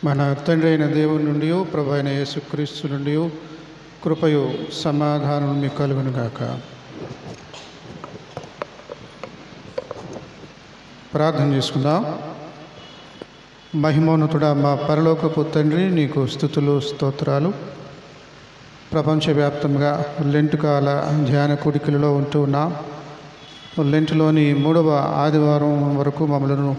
మన తండ్రి అయిన దేవుని నుండి ప్రభు అయిన యేసుక్రీస్తు నుండి కృపయు సమాధానం మీకు కలుగును గాక ప్రార్థన చేసుకుందాం మహిమోన్నతుడా మా పరలోకపు తండ్రి నీకు స్థుతులు స్తోత్రాలు ప్రపంచవ్యాప్తంగా లెంటు కాల ధ్యాన కూడికలలో ఉంటూ ఉన్నాం లెంటులోని మూడవ ఆదివారం వరకు మమ్మలను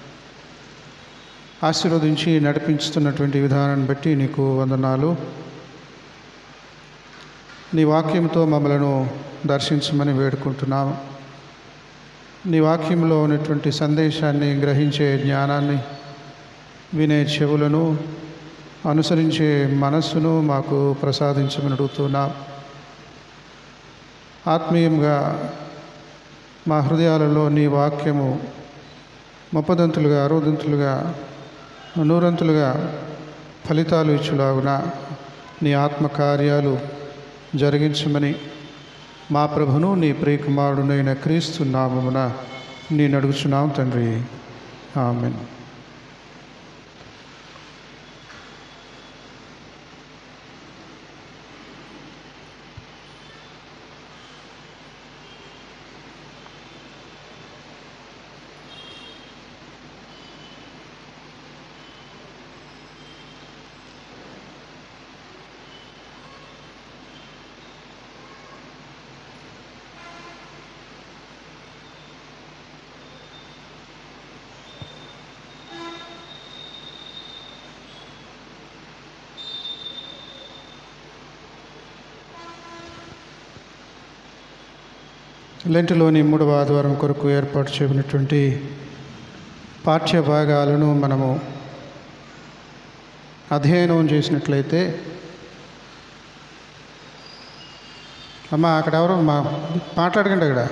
ఆశీర్వదించి నడిపించుతున్నటువంటి విధానాన్ని బట్టి నీకు వందనాలు నీ వాక్యంతో మమ్మలను దర్శించమని వేడుకుంటున్నాము నీ వాక్యంలో ఉన్నటువంటి సందేశాన్ని గ్రహించే జ్ఞానాన్ని వినే చెవులను అనుసరించే మనస్సును మాకు ప్రసాదించమని అడుగుతున్నాం ఆత్మీయంగా మా హృదయాలలో నీ వాక్యము ముప్పదంతులుగా అరవదంతులుగా నూరంతులుగా ఫలితాలు ఇచ్చులాగున నీ ఆత్మకార్యాలు జరిగించమని మా ప్రభును నీ ప్రియకుమారుడునైన క్రీస్తు నామమున నీ నడుగుచున్నాం తండ్రి ఆమెన్ లెంటులోని మూడవ ఆదివారం కొరకు ఏర్పాటు చేయబడినటువంటి పాఠ్య భాగాలను మనము అధ్యయనం చేసినట్లయితే అమ్మా అక్కడ ఎవరు మా మాట్లాడకండి అక్కడ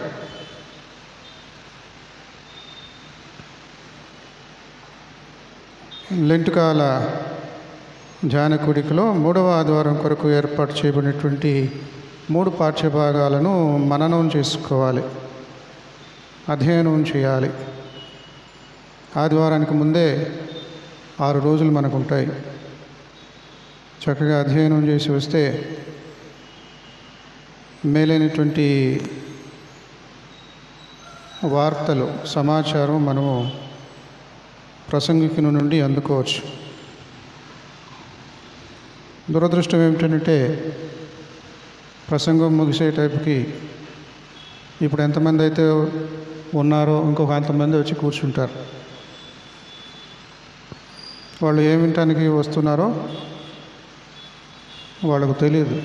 లెంటుకాల ధ్యాన కూడికలో మూడవ ఆదివారం కొరకు ఏర్పాటు చేయబడినటువంటి మూడు పాఠ్యభాగాలను మననం చేసుకోవాలి అధ్యయనం చేయాలి ఆదివారానికి ముందే ఆరు రోజులు మనకు ఉంటాయి చక్కగా అధ్యయనం చేసి వస్తే మేలైనటువంటి వార్తలు సమాచారం మనము ప్రసంగికుని నుండి అందుకోవచ్చు దురదృష్టం ఏమిటంటే ప్రసంగం ముగిసే టైపుకి ఇప్పుడు ఎంతమంది అయితే ఉన్నారో ఇంకొక అంతమంది వచ్చి కూర్చుంటారు వాళ్ళు ఏం వినటానికి వస్తున్నారో వాళ్ళకు తెలియదు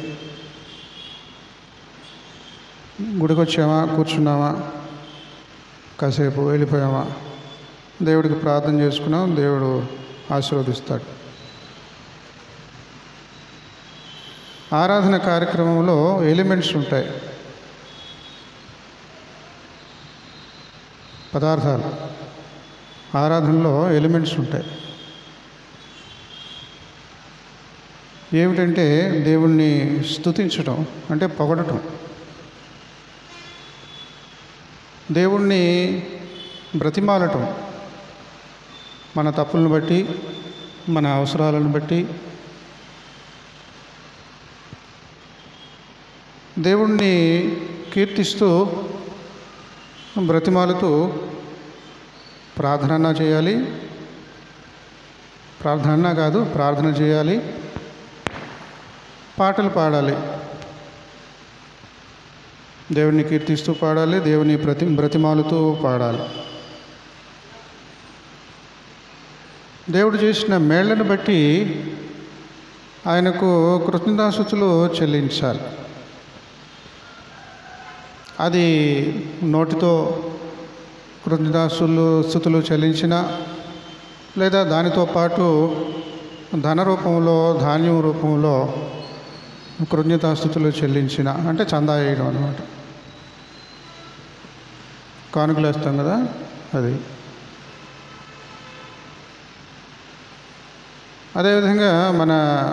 గుడికి వచ్చామా కూర్చున్నామా కాసేపు వెళ్ళిపోయామా దేవుడికి ప్రార్థన చేసుకున్నాం దేవుడు ఆశీర్వదిస్తాడు ఆరాధన కార్యక్రమంలో ఎలిమెంట్స్ ఉంటాయి పదార్థాలు ఆరాధనలో ఎలిమెంట్స్ ఉంటాయి ఏమిటంటే దేవుణ్ణి స్తుతించడం అంటే పొగడటం దేవుణ్ణి బ్రతిమాలటం మన తప్పులను బట్టి మన అవసరాలను బట్టి దేవుణ్ణి కీర్తిస్తూ బ్రతిమాలుతూ ప్రార్థన చేయాలి ప్రార్థన కాదు ప్రార్థన చేయాలి పాటలు పాడాలి దేవుణ్ణి కీర్తిస్తూ పాడాలి దేవుని ప్రతి బ్రతిమాలుతూ పాడాలి దేవుడు చేసిన మేళ్లను బట్టి ఆయనకు కృతజ్ఞతాస్థుతులు చెల్లించాలి అది నోటితో కృతజ్ఞతాస్తులు స్థుతులు చెల్లించిన లేదా దానితో పాటు ధన రూపంలో ధాన్యం రూపంలో కృతజ్ఞతాస్థుతులు చెల్లించిన అంటే చందా వేయడం అనమాట కానుకలు వేస్తాం కదా అది అదేవిధంగా మన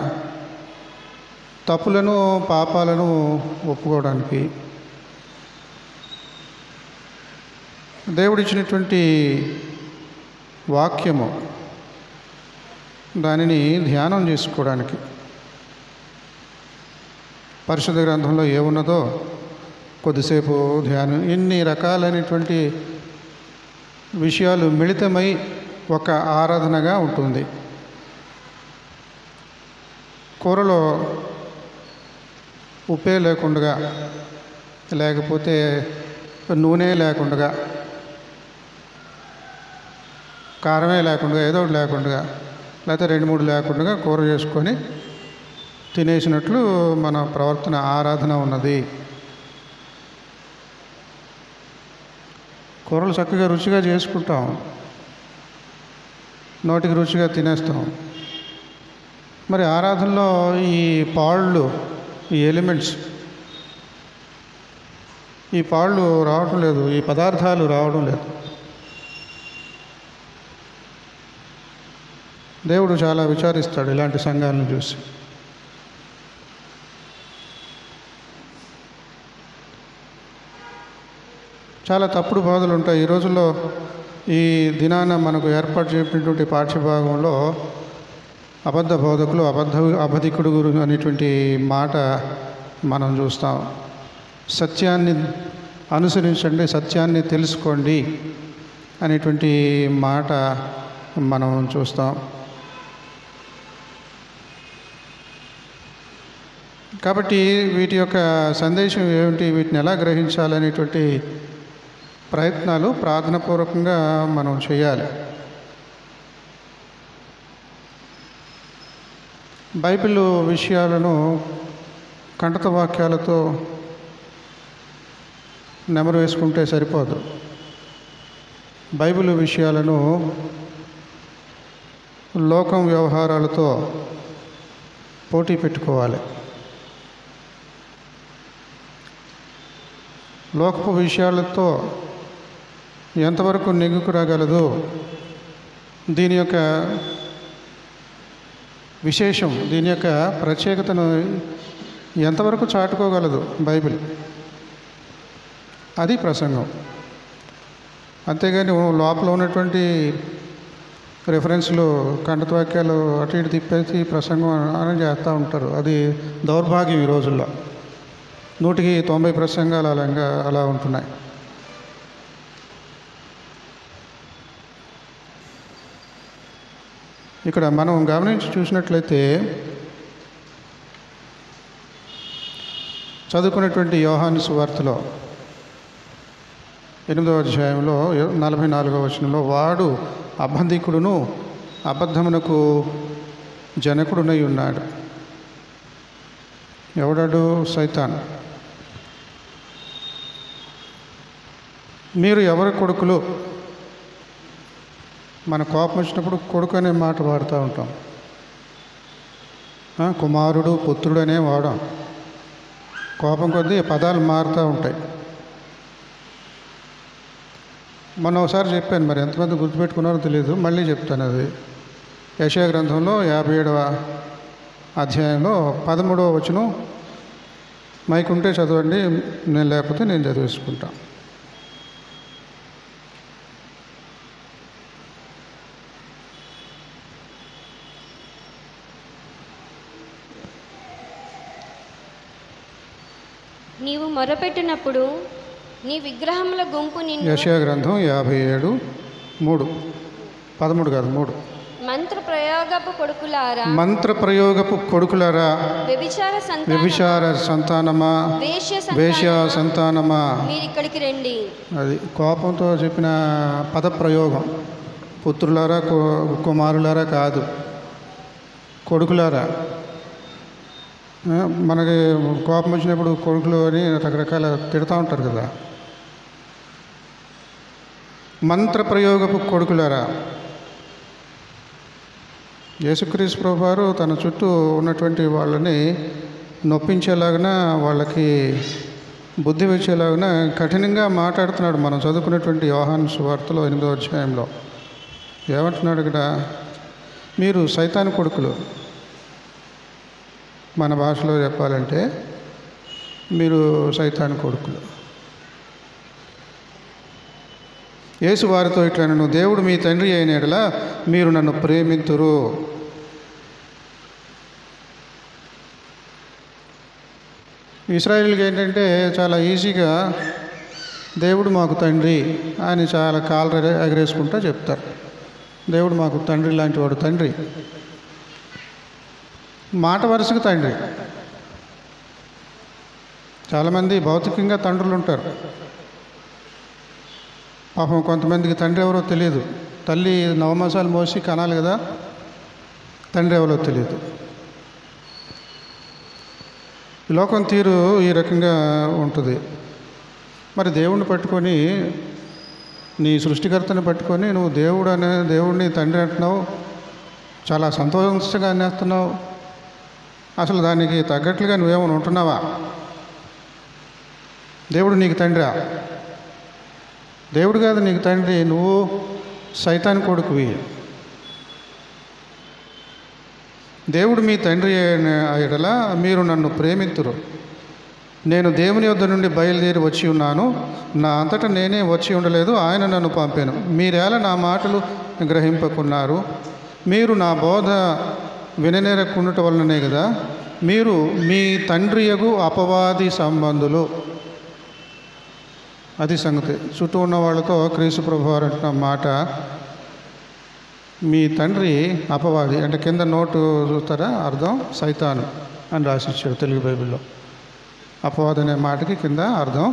తప్పులను పాపాలను ఒప్పుకోవడానికి దేవుడిచ్చినటువంటి వాక్యము దానిని ధ్యానం చేసుకోవడానికి పరిశుద్ధ గ్రంథంలో ఏమున్నదో కొద్దిసేపు ధ్యానం ఇన్ని రకాలైనటువంటి విషయాలు మిళితమై ఒక ఆరాధనగా ఉంటుంది కూరలో ఉప్పే లేకుండా లేకపోతే నూనె లేకుండా కారమే లేకుండా ఏదో ఒకటి లేకుండా లేకపోతే రెండు మూడు లేకుండా కూర చేసుకొని తినేసినట్లు మన ప్రవర్తన ఆరాధన ఉన్నది కూరలు చక్కగా రుచిగా చేసుకుంటాం నోటికి రుచిగా తినేస్తాం మరి ఆరాధనలో ఈ పాళ్ళు ఈ ఎలిమెంట్స్ ఈ పాళ్ళు రావడం లేదు ఈ పదార్థాలు రావడం లేదు దేవుడు చాలా విచారిస్తాడు ఇలాంటి సంఘాలను చూసి చాలా తప్పుడు బోధలు ఉంటాయి ఈ రోజుల్లో ఈ దినాన మనకు ఏర్పాటు చేసినటువంటి పాఠ్యభాగంలో అబద్ధ బోధకులు అబద్ధ అబధికుడు గురు అనేటువంటి మాట మనం చూస్తాం సత్యాన్ని అనుసరించండి సత్యాన్ని తెలుసుకోండి అనేటువంటి మాట మనం చూస్తాం కాబట్టి వీటి యొక్క సందేశం ఏమిటి వీటిని ఎలా గ్రహించాలనేటువంటి ప్రయత్నాలు ప్రార్థనాపూర్వకంగా మనం చేయాలి బైబిల్ విషయాలను కంటత వాక్యాలతో నెమరు వేసుకుంటే సరిపోదు బైబిల్ విషయాలను లోకం వ్యవహారాలతో పోటీ పెట్టుకోవాలి లోకపు విషయాలతో ఎంతవరకు నెగ్గుకు రాగలదు దీని యొక్క విశేషం దీని యొక్క ప్రత్యేకతను ఎంతవరకు చాటుకోగలదు బైబిల్ అది ప్రసంగం అంతేగాని లోపల ఉన్నటువంటి రిఫరెన్స్లు కంఠవాక్యాలు అటు ఇటు తిప్పేసి ప్రసంగం అని చేస్తూ ఉంటారు అది దౌర్భాగ్యం ఈ రోజుల్లో నూటికి తొంభై ప్రసంగాలు అలాగా అలా ఉంటున్నాయి ఇక్కడ మనం గమనించి చూసినట్లయితే చదువుకున్నటువంటి యోహాను సువార్తలో ఎనిమిదవ అధ్యాయంలో నలభై నాలుగవ వచనంలో వాడు అబంధికుడును అబద్ధమునకు జనకుడునై ఉన్నాడు ఎవడాడు సైతాన్ మీరు ఎవరి కొడుకులు మన కోపం వచ్చినప్పుడు కొడుకు అనే మాట వాడుతూ ఉంటాం ఆ, కుమారుడు పుత్రుడు అనే వాడాం కోపం కొద్దీ పదాలు మారుతూ ఉంటాయి మొన్న ఒకసారి చెప్పాను మరి ఎంతమంది గుర్తుపెట్టుకున్నారో తెలియదు మళ్ళీ చెప్తాను అది యశయ గ్రంథంలో యాభై ఏడవ అధ్యాయంలో పదమూడవ వచనం మైక్ ఉంటే చదవండి నేను లేకపోతే నేను చదివేసుకుంటా నీవు మొరపెట్టినప్పుడు నీ విగ్రహముల గుంపు నిన్ను యశయ గ్రంథం యాభై ఏడు మూడు పదమూడు కాదు మూడు మంత్ర ప్రయోగపు కొడుకులారా మంత్ర ప్రయోగపు కొడుకులరా వ్యభిచార సంతాన వ్యభిచార సంతానమా వేశ్య వేశ్య సంతానమా, సంతానమా మీరు ఇక్కడికి రండి అది కోపంతో చెప్పిన పదప్రయోగం పుత్రులారా కు- కుమారులారా కాదు కొడుకులారా ఆ, మనకి కోపం వచ్చినప్పుడు కొడుకులు అని రకరకాల తిడతా ఉంటారు కదా మంత్ర ప్రయోగపు కొడుకులారా యేసుక్రీస్తు ప్రభు వారు తన చుట్టూ ఉన్నటువంటి వాళ్ళని నొప్పించేలాగా వాళ్ళకి బుద్ధి వచ్చేలాగా కఠినంగా మాట్లాడుతున్నాడు మనం చదువుకున్నటువంటి యోహాను సువార్తలో ఎనిమిదో అధ్యాయంలో ఏమంటున్నాడు ఇక్కడ మీరు సైతాన్ కొడుకులు మన భాషలో చెప్పాలంటే మీరు సైతాన్ కొడుకులు యేసు వారితో ఇట్లా నన్ను దేవుడు మీ తండ్రి అయిన యెడల మీరు నన్ను ప్రేమింతురు ఇస్రాయిల్కి ఏంటంటే చాలా ఈజీగా దేవుడు మాకు తండ్రి అని చాలా కాలు ఎగరేసుకుంటూ చెప్తారు దేవుడు మాకు తండ్రి లాంటి వాడు తండ్రి మాట వరుసకు తండ్రి చాలామంది భౌతికంగా తండ్రులు ఉంటారు పాపం కొంతమందికి తండ్రి ఎవరో తెలియదు తల్లి నవమాసాలు మోసి కనాలి కదా తండ్రి ఎవరో తెలియదు ఈ లోకం తీరు ఈ రకంగా ఉంటుంది మరి దేవుణ్ణి పట్టుకొని నీ సృష్టికర్తని పట్టుకొని నువ్వు దేవుడు అనే దేవుడిని తండ్రి అంటున్నావు చాలా సంతోషంగా అనేస్తున్నావు అసలు దానికి తగ్గట్లుగా నువ్వేమైనా ఉంటున్నావా దేవుడు నీకు తండ్రా దేవుడు కాదు నీకు తండ్రి నువ్వు సైతాన్ కొడుకువి దేవుడు మీ తండ్రి అయిన ఎడల మీరు నన్ను ప్రేమిత్తురు నేను దేవుని యొద్ద నుండి బయలుదేరి వచ్చి ఉన్నాను నా అంతటా నేనే వచ్చి ఉండలేదు ఆయన నన్ను పంపాను మీరేళ నా మాటలు గ్రహింపకున్నారు మీరు నా బోధ విననేరకుండటం వలననే కదా మీరు మీ తండ్రియగు అపవాది సంబంధులు అది సంగతి చుట్టూ ఉన్న వాళ్ళతో క్రీస్తు ప్రభు వారు అంటున్న మాట మీ తండ్రి అపవాది అంటే కింద నోటు చూస్తారా అర్థం సైతాను అని రాసిచ్చాడు తెలుగు బైబిల్లో అపవాది అనే మాటకి కింద అర్థం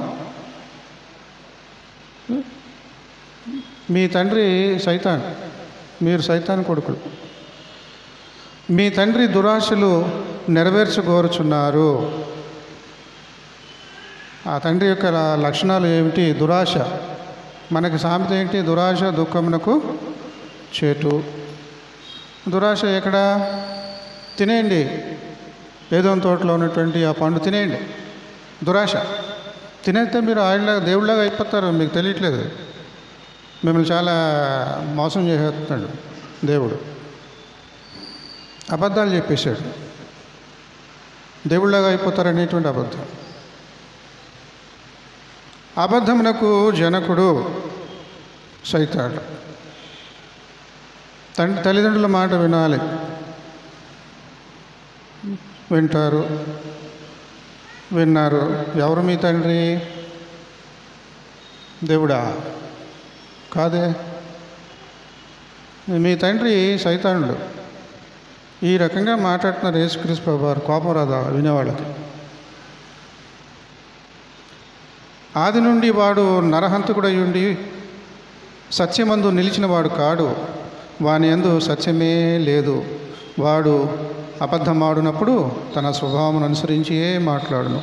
మీ తండ్రి సైతాన్ మీరు సైతాన్ కొడుకులు మీ తండ్రి దురాశలు నెరవేర్చగోరుచున్నారు ఆ తండ్రి యొక్క ల- లక్షణాలు ఏమిటి దురాశ మనకి సామెత ఏంటి దురాశ దుఃఖమునకు చేటు దురాశ ఎక్కడ తినేయండి ఏదో తోటలో ఉన్నటువంటి ఆ పండు తినేయండి దురాశ తినేస్తే మీరు ఆయనలాగా దేవుళ్ళలాగా అయిపోతారు మీకు తెలియట్లేదు మిమ్మల్ని చాలా మోసం చేసేస్తున్నాడు దేవుడు అబద్ధాలు చెప్పేశాడు దేవుళ్ళలాగా అయిపోతారనేటువంటి అబద్ధం అబద్ధమునకు జనకుడు సైతాడు తండ్రి తల్లిదండ్రుల మాట వినాలి వింటారు విన్నారు ఎవరు మీ తండ్రి దేవుడా కాదే మీ తండ్రి సైతానుడు ఈ రకంగా మాట్లాడుతున్నారు యేసుక్రీస్తు ప్రభు వారు కోపం రాదా వినేవాళ్ళకి ఆది నుండి వాడు నరహంతకుడై ఉండి సత్యమందు నిలిచినవాడు కాడు వాని యందు సత్యమే లేదు వాడు అబద్ధమాడినప్పుడు తన స్వభావం అనుసరించియే మాట్లాడును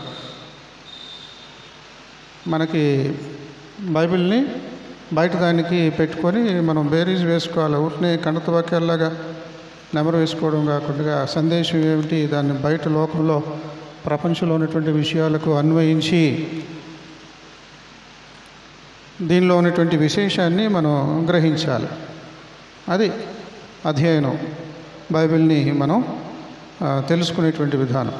మనకి బైబిల్ని బయట దానికి పెట్టుకొని మనం బేరీజ్ వేసుకోవాలి ఊరిని కణత వాక్యాల్లాగా నెమరు వేసుకోవడం కాకుండా సందేశం ఏమిటి దాన్ని బయట లోకంలో ప్రపంచంలో ఉన్నటువంటి విషయాలకు అన్వయించి దీనిలో ఉన్నటువంటి విశేషాన్ని మనం గ్రహించాలి అది అధ్యయనం బైబిల్ని మనం ఆ, తెలుసుకునేటువంటి విధానం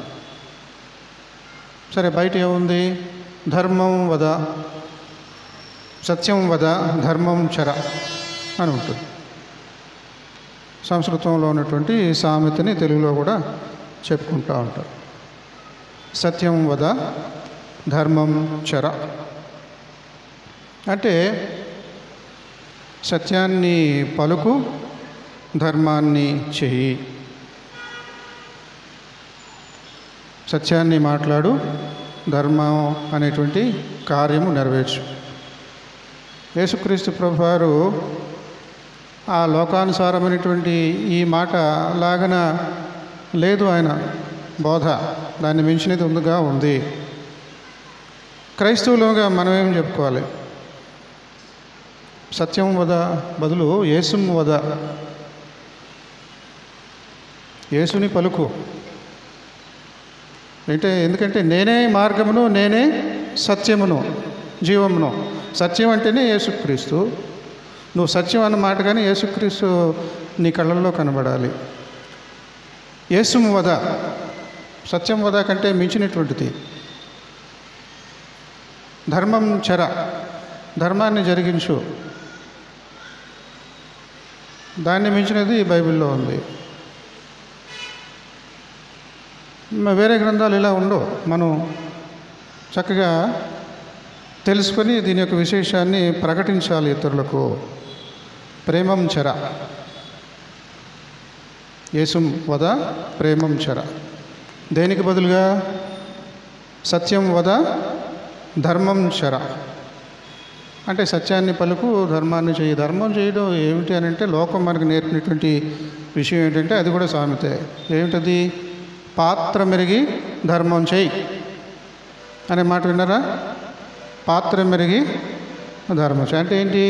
సరే బయట ఏముంది ధర్మం వద సత్యం వద ధర్మం చర అని ఉంటుంది సంస్కృతంలో ఉన్నటువంటి సామెతని తెలుగులో కూడా చెప్పుకుంటూ ఉంటారు సత్యం వద ధర్మం చర అంటే సత్యాన్ని పలుకు ధర్మాన్ని చెయ్యి సత్యాన్ని మాట్లాడు ధర్మం అనేటువంటి కార్యము నెరవేర్చు యేసుక్రీస్తు ప్రభు వారు ఆ లోకానుసారమైనటువంటి ఈ మాట లాగన లేదు ఆయన బోధ దాన్ని మించినది ఉందిగా ఉంది క్రైస్తవులుగా మనం ఏం చెప్పుకోవాలి సత్యం వద బదులు యేసుం వద యేసుని పలుకు అంటే ఎందుకంటే నేనే మార్గమును నేనే సత్యమును జీవమును సత్యం అంటేనే యేసుక్రీస్తు నువ్వు సత్యం అన్న మాట కానీ యేసుక్రీస్తు నీ కళ్ళల్లో కనబడాలి యేసుము వద సత్యం వద కంటే మించినటువంటిది ధర్మం చర ధర్మాన్ని జరిగించు దాన్ని మించినది బైబిల్లో ఉంది మ- వేరే గ్రంథాలు ఇలా ఉండవు మనం చక్కగా తెలుసుకొని దీని యొక్క విశేషాన్ని ప్రకటించాలి ఇతరులకు ప్రేమం చర యేసుం వద ప్రేమం చర దేనికి బదులుగా సత్యం వద ధర్మం చర అంటే సత్యాన్ని పలుకు ధర్మాన్ని చేయి ధర్మం చేయడం ఏమిటి అని అంటే లోకం మనకు నేర్పినటువంటి విషయం ఏంటంటే అది కూడా సామెతే ఏమిటది పాత్ర మెరిగి ధర్మం చేయి అనే మాట విన్నారా పాత్ర మెరిగి ధర్మం చేయి అంటే ఏంటి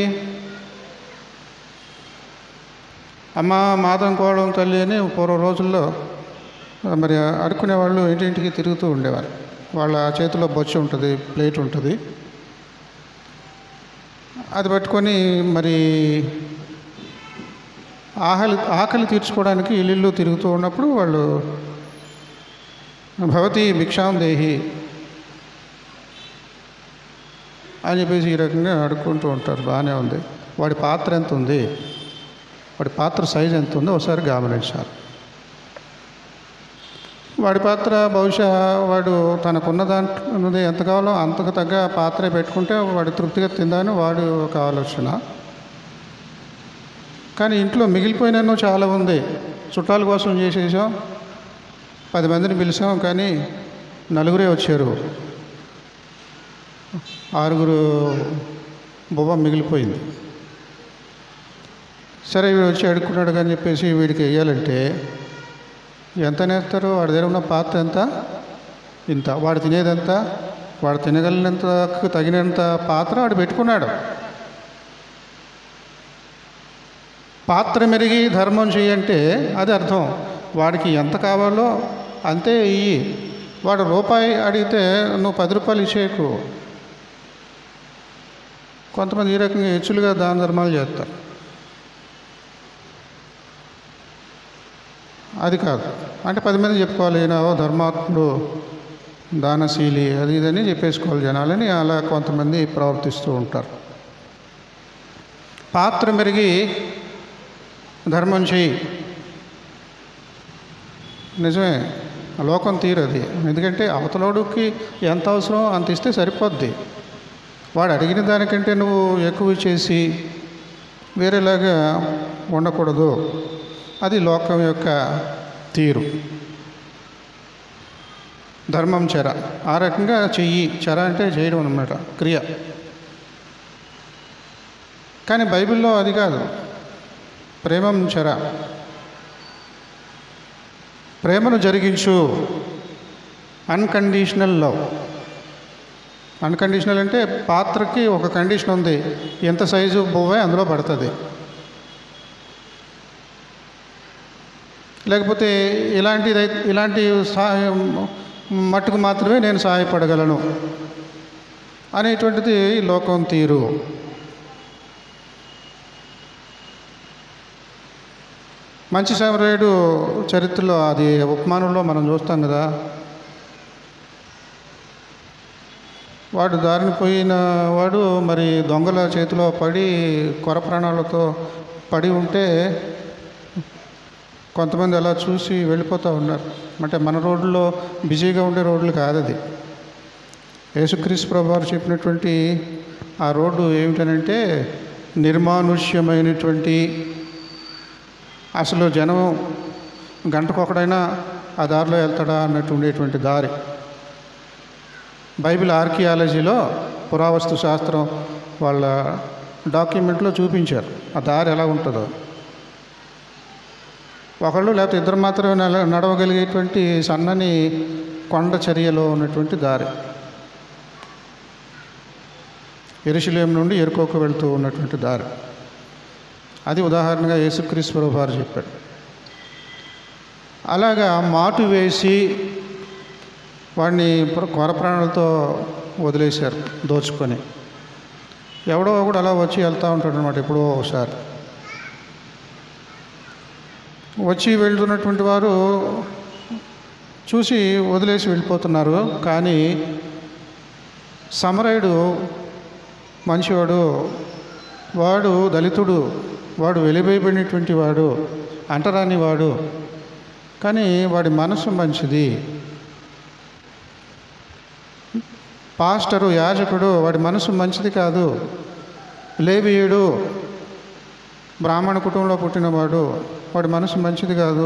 అమ్మ మాతం కోవడం తల్లి అని పూర్వ రోజుల్లో మరి అడుక్కునే వాళ్ళు ఇంటింటికి తిరుగుతూ ఉండేవారు వాళ్ళ చేతిలో బొచ్చు ఉంటుంది ప్లేట్ ఉంటుంది అది పట్టుకొని మరి ఆకలి ఆకలి తీర్చుకోవడానికి ఇల్లు తిరుగుతూ ఉన్నప్పుడు వాళ్ళు భవతి భిక్షాం దేహి అని చెప్పేసి ఈ రకంగా అడుక్కుంటూ ఉంటారు బాగానే ఉంది వాడి పాత్ర ఎంత ఉంది వాడి పాత్ర సైజ్ ఎంత ఉందో ఒకసారి గమనించాలి వాడి పాత్ర బహుశా వాడు తనకున్న దాంట్లో ఎంత కావాలో అంతకు తగ్గ పాత్ర పెట్టుకుంటే వాడు తృప్తిగా తిందని వాడి ఒక ఆలోచన కానీ ఇంట్లో మిగిలిపోయినను చాలా ఉంది చుట్టాల కోసం చేసేసాం పది మందిని పిలిచాం కానీ నలుగురే వచ్చారు ఆరుగురు బొమ్మ మిగిలిపోయింది సరే వీడు వచ్చి అడుక్కున్నాడు కానీ చెప్పేసి వీడికి వేయాలంటే ఎంత నేస్తారు వాడి దగ్గర ఉన్న పాత్ర ఎంత ఇంత వాడు తినేది ఎంత వాడు తినగలిగినంత తగినంత పాత్ర వాడు పెట్టుకున్నాడు పాత్ర మెరిగి ధర్మం చేయంటే అది అర్థం వాడికి ఎంత కావాలో అంతే ఇయ్యి వాడు రూపాయి అడిగితే నువ్వు పది రూపాయలు ఇచ్చేయకు కొంతమంది ఈ రకంగా హెచ్చులుగా దాన ధర్మాలు చేస్తారు అది కాదు అంటే పది మంది చెప్పుకోవాలి ఈయన ఓ ధర్మాత్ముడు దానశీలి అది ఇదని చెప్పేసుకోవాలి జనాలని అలా కొంతమంది ప్రవర్తిస్తూ ఉంటారు పాత్ర మెరిగి ధర్మం చేయి నిజమే లోకం తీరది ఎందుకంటే అవతలోడుకి ఎంత అవసరం అంత ఇస్తే సరిపోద్ది వాడు అడిగిన దానికంటే నువ్వు ఎక్కువ చేసి వేరేలాగా ఉండకూడదు అది లోకం యొక్క తీరు ధర్మం చెర ఆ రకంగా చెయ్యి చెర అంటే చేయడం అన్నమాట క్రియ కానీ బైబిల్లో అది కాదు ప్రేమం చెర ప్రేమను జరిగించు అన్కండిషనల్ లవ్ అన్కండిషనల్ అంటే పాత్రకి ఒక కండిషన్ ఉంది ఎంత సైజు బువ్వే అందులో పడుతుంది లేకపోతే ఇలాంటిది ఇలాంటి సహాయం మట్టుకు మాత్రమే నేను సహాయపడగలను అనేటువంటిది లోకం తీరు మంచి సమరయుడు చరిత్రలో అది ఉపమానంలో మనం చూస్తాం కదా వాడు దారిని పోయిన వాడు మరి దొంగల చేతిలో పడి కొర ప్రాణాలతో పడి ఉంటే కొంతమంది అలా చూసి వెళ్ళిపోతూ ఉన్నారు అంటే మన రోడ్లో బిజీగా ఉండే రోడ్లు కాదు అది యేసుక్రీస్తు ప్రభు వారు చెప్పినటువంటి ఆ రోడ్డు ఏమిటనంటే నిర్మానుష్యమైనటువంటి అసలు జనం గంటకొకడైనా ఆ దారిలో వెళ్తాడా అన్నట్టు ఉండేటువంటి దారి బైబిల్ ఆర్కియాలజీలో పురావస్తు శాస్త్రం వాళ్ళ డాక్యుమెంట్లో చూపించారు ఆ దారి ఎలా ఉంటుందో ఒకళ్ళు లేకపోతే ఇద్దరు మాత్రమే నడ నడవగలిగేటువంటి సన్నని కొండ చర్యలో ఉన్నటువంటి దారి ఎరుశలేం నుండి ఎరుకోకు వెళ్తూ ఉన్నటువంటి దారి అది ఉదాహరణగా యేసుక్రీశ్వర వారు చెప్పాడు అలాగా మాటు వేసి వాడిని కొర ప్రాణాలతో వదిలేశారు దోచుకొని ఎవడో ఒకడు అలా వచ్చి వెళ్తూ ఉంటాడు అనమాట ఎప్పుడో ఒకసారి వచ్చి వెళ్తున్నటువంటి వారు చూసి వదిలేసి వెళ్ళిపోతున్నారు కానీ సమరయుడు మంచివాడు వాడు దళితుడు వాడు వెలివేయబడినటువంటి వాడు అంటరాని వాడు కానీ వాడి మనసు మంచిది పాస్టరు యాజకుడు వాడి మనసు మంచిది కాదు లేవీయుడు బ్రాహ్మణ కుటుంబంలో పుట్టినవాడు వాడి మనసు మంచిది కాదు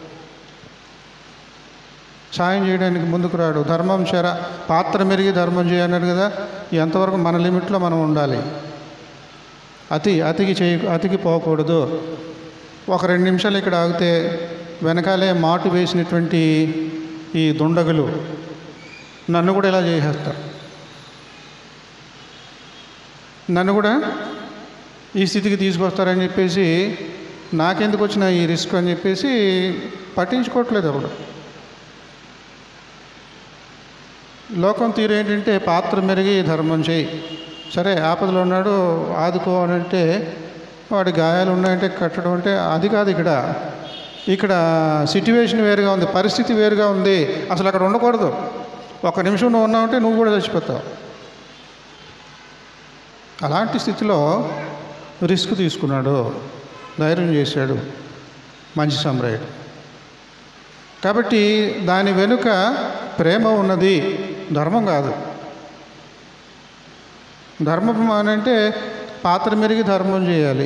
సాయం చేయడానికి ముందుకు రాడు ధర్మం చెర పాత్ర మెరిగి ధర్మం చేయన్నారు కదా ఎంతవరకు మన లిమిట్లో మనం ఉండాలి అతి అతికి చేయ అతికి పోకూడదు ఒక రెండు నిమిషాలు ఇక్కడ ఆగితే వెనకాలే మాటు వేసినటువంటి ఈ దుండగులు నన్ను కూడా ఇలా చేసేస్తారు నన్ను కూడా ఈ స్థితికి తీసుకొస్తారని చెప్పేసి నాకెందుకు వచ్చిన ఈ రిస్క్ అని చెప్పేసి పట్టించుకోవట్లేదు అప్పుడు లోకం తీరు ఏంటంటే పాత్ర మెరిగి ధర్మం చేయి సరే ఆపదలో ఉన్నాడు ఆదుకో అని అంటే వాడి గాయాలు ఉన్నాయంటే కట్టడం అంటే అది కాదు ఇక్కడ ఇక్కడ సిట్యువేషన్ వేరుగా ఉంది పరిస్థితి వేరుగా ఉంది అసలు అక్కడ ఉండకూడదు ఒక నిమిషం నువ్వు ఉన్నావంటే నువ్వు కూడా చచ్చిపోతావు అలాంటి స్థితిలో రిస్క్ తీసుకున్నాడు ధైర్యం చేశాడు మంచి సమ్రాయుడు కాబట్టి దాని వెనుక ప్రేమ ఉన్నది ధర్మం కాదు ధర్మం అని అంటే పాత్ర మెరిగి ధర్మం చేయాలి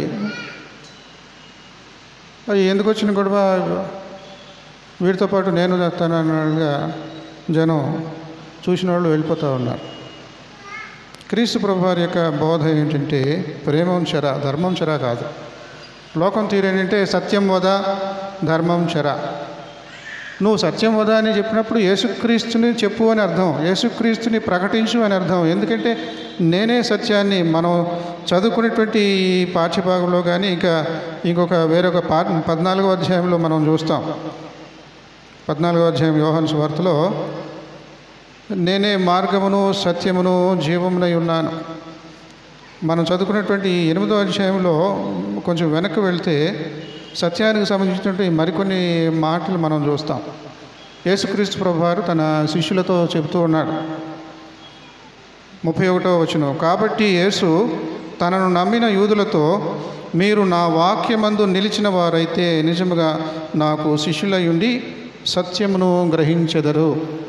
అది ఎందుకు వచ్చిన గొడవ వీటితో పాటు నేను చేస్తాను అన్నట్టుగా జనం చూసిన వాళ్ళు వెళ్ళిపోతూ ఉన్నారు క్రీస్తు ప్రభు వారి యొక్క బోధ ఏంటంటే ప్రేమం చెర ధర్మం చెర కాదు లోకం తీరేంటంటే సత్యం వద ధర్మం చెర నువ్వు సత్యం వద అని చెప్పినప్పుడు యేసుక్రీస్తుని చెప్పు అని అర్థం యేసుక్రీస్తుని ప్రకటించు అని అర్థం ఎందుకంటే నేనే సత్యాన్ని మనం చదువుకునేటువంటి ఈ పాఠ్యభాగంలో కానీ ఇంకా ఇంకొక వేరొక పా పద్నాలుగో అధ్యాయంలో మనం చూస్తాం పద్నాలుగో అధ్యాయం యోహన్ సువార్తలో నేనే మార్గమును సత్యమును జీవమునై ఉన్నాను మనం చదువుకున్నటువంటి ఈ ఎనిమిదో అధ్యాయంలో కొంచెం వెనక్కి వెళ్తే సత్యానికి సంబంధించినటువంటి మరికొన్ని మాటలు మనం చూస్తాం యేసుక్రీస్తు ప్రభువారు తన శిష్యులతో చెబుతూ ఉన్నాడు ముప్పై ఒకటో వచనం కాబట్టి యేసు తనను నమ్మిన యూదులతో మీరు నా వాక్యమందు నిలిచిన వారైతే నిజముగా నాకు శిష్యులయుండి సత్యమును గ్రహించెదరు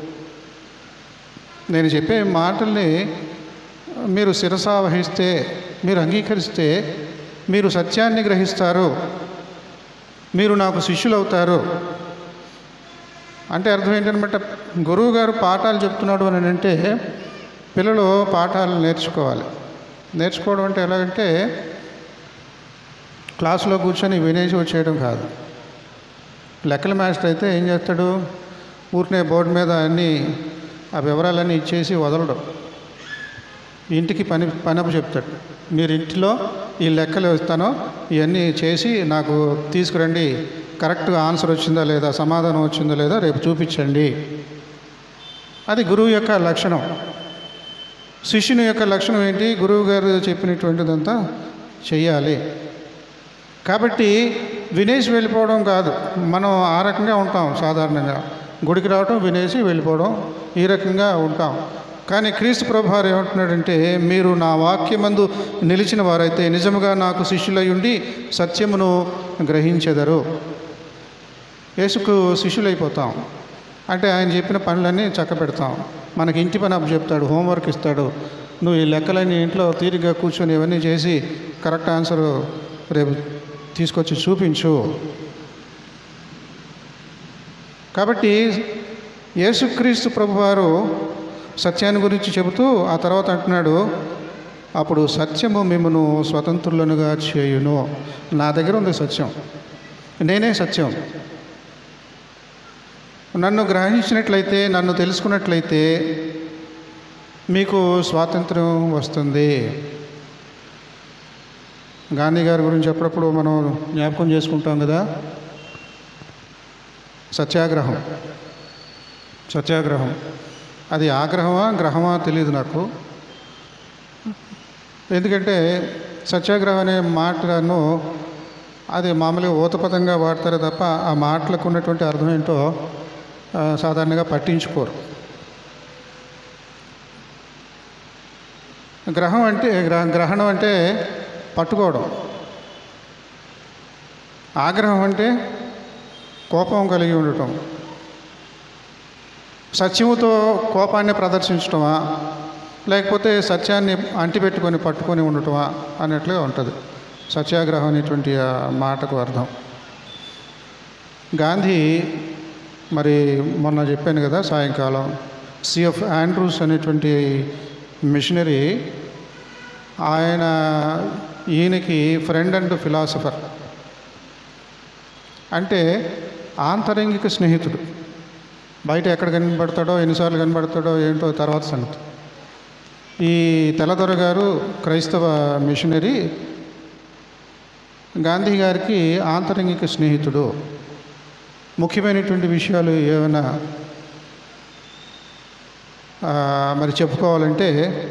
నేను చెప్పే మాటల్ని మీరు శిరసా వహిస్తే మీరు అంగీకరిస్తే మీరు సత్యాన్ని గ్రహిస్తారు మీరు నాకు శిష్యులు అవుతారు అంటే అర్థం ఏంటనమాట గురువు గారు పాఠాలు చెప్తున్నాడు అని అంటే పిల్లలు పాఠాలు నేర్చుకోవాలి నేర్చుకోవడం అంటే ఎలాగంటే క్లాసులో కూర్చొని వినేసి వచ్చేయడం కాదు లెక్కల మాస్టర్ అయితే ఏం చేస్తాడు ఊరినే బోర్డు మీద అన్నీ ఆ వివరాలన్నీ ఇచ్చేసి వదలడం ఇంటికి పని పని అప్పు చెప్తాడు మీరు ఇంటిలో ఈ లెక్కలు ఇస్తానో ఇవన్నీ చేసి నాకు తీసుకురండి కరెక్ట్గా ఆన్సర్ వచ్చిందా లేదా సమాధానం వచ్చిందా లేదా రేపు చూపించండి అది గురువు యొక్క లక్షణం శిష్యుని యొక్క లక్షణం ఏంటి గురువు గారు చెప్పినటువంటిదంతా చెయ్యాలి కాబట్టి వినేసి వెళ్ళిపోవడం కాదు మనం ఆ రకంగా ఉంటాం సాధారణంగా గుడికి రావటం వినేసి వెళ్ళిపోవడం ఈ రకంగా ఉంటాం కానీ క్రీస్తు ప్రభువారు ఏమంటున్నాడంటే మీరు నా వాక్యమందు నిలిచిన వారైతే నిజముగా నాకు శిష్యులై ఉండి సత్యమును గ్రహించెదరు యేసుకు శిష్యులైపోతాం అంటే ఆయన చెప్పిన పనులన్నీ చక్క పెడతాం మనకి ఇంటి పని అప్పు చెప్తాడు హోంవర్క్ ఇస్తాడు నువ్వు ఈ లెక్కలన్నీ ఇంట్లో తీరిగ్గా కూర్చొని ఇవన్నీ చేసి కరెక్ట్ ఆన్సర్ రేపు తీసుకొచ్చి చూపించు కాబట్టి యేసుక్రీస్తు ప్రభువారు సత్యాన్ని గురించి చెబుతూ ఆ తర్వాత అంటున్నాడు అప్పుడు సత్యము మిమ్మను స్వతంత్రులనుగా చేయును నా దగ్గర ఉంది సత్యం నేనే సత్యం నన్ను గ్రహించినట్లయితే నన్ను తెలుసుకున్నట్లయితే మీకు స్వాతంత్రం వస్తుంది గాంధీ గారి గురించి అప్పుడప్పుడు మనం జ్ఞాపకం చేసుకుంటాం కదా సత్యాగ్రహం సత్యాగ్రహం అది ఆగ్రహమా గ్రహమా తెలియదు నాకు ఎందుకంటే సత్యాగ్రహం అనే మాటను అది మామూలుగా ఊతపదంగా వాడతారే తప్ప ఆ మాటలకు ఉన్నటువంటి అర్థం ఏంటో ఆ, సాధారణంగా పట్టించుకోరు గ్రహం అంటే గ్రహ గ్రహణం అంటే పట్టుకోవడం ఆగ్రహం అంటే కోపం కలిగి ఉండటం సత్యముతో కోపాన్ని ప్రదర్శించటమా లేకపోతే సత్యాన్ని అంటిపెట్టుకొని పట్టుకొని ఉండటమా అన్నట్లుగా ఉంటుంది సత్యాగ్రహం అనేటువంటి ఆ మాటకు అర్థం గాంధీ మరి మొన్న చెప్పాను కదా సాయంకాలం సిఎఫ్ ఆండ్రూస్ అనేటువంటి మిషనరీ ఆయన ఈయనకి ఫ్రెండ్ అండ్ ఫిలాసఫర్ అంటే ఆంతరంగిక స్నేహితుడు బయట ఎక్కడ కనబడతాడో ఎన్నిసార్లు కనబడతాడో ఏంటో తర్వాత సంగతి ఈ తెల్లదొర గారు క్రైస్తవ మిషనరీ గాంధీ గారికి ఆంతరంగిక స్నేహితుడు ముఖ్యమైనటువంటి విషయాలు ఏమైనా ఆ, మరి చెప్పుకోవాలంటే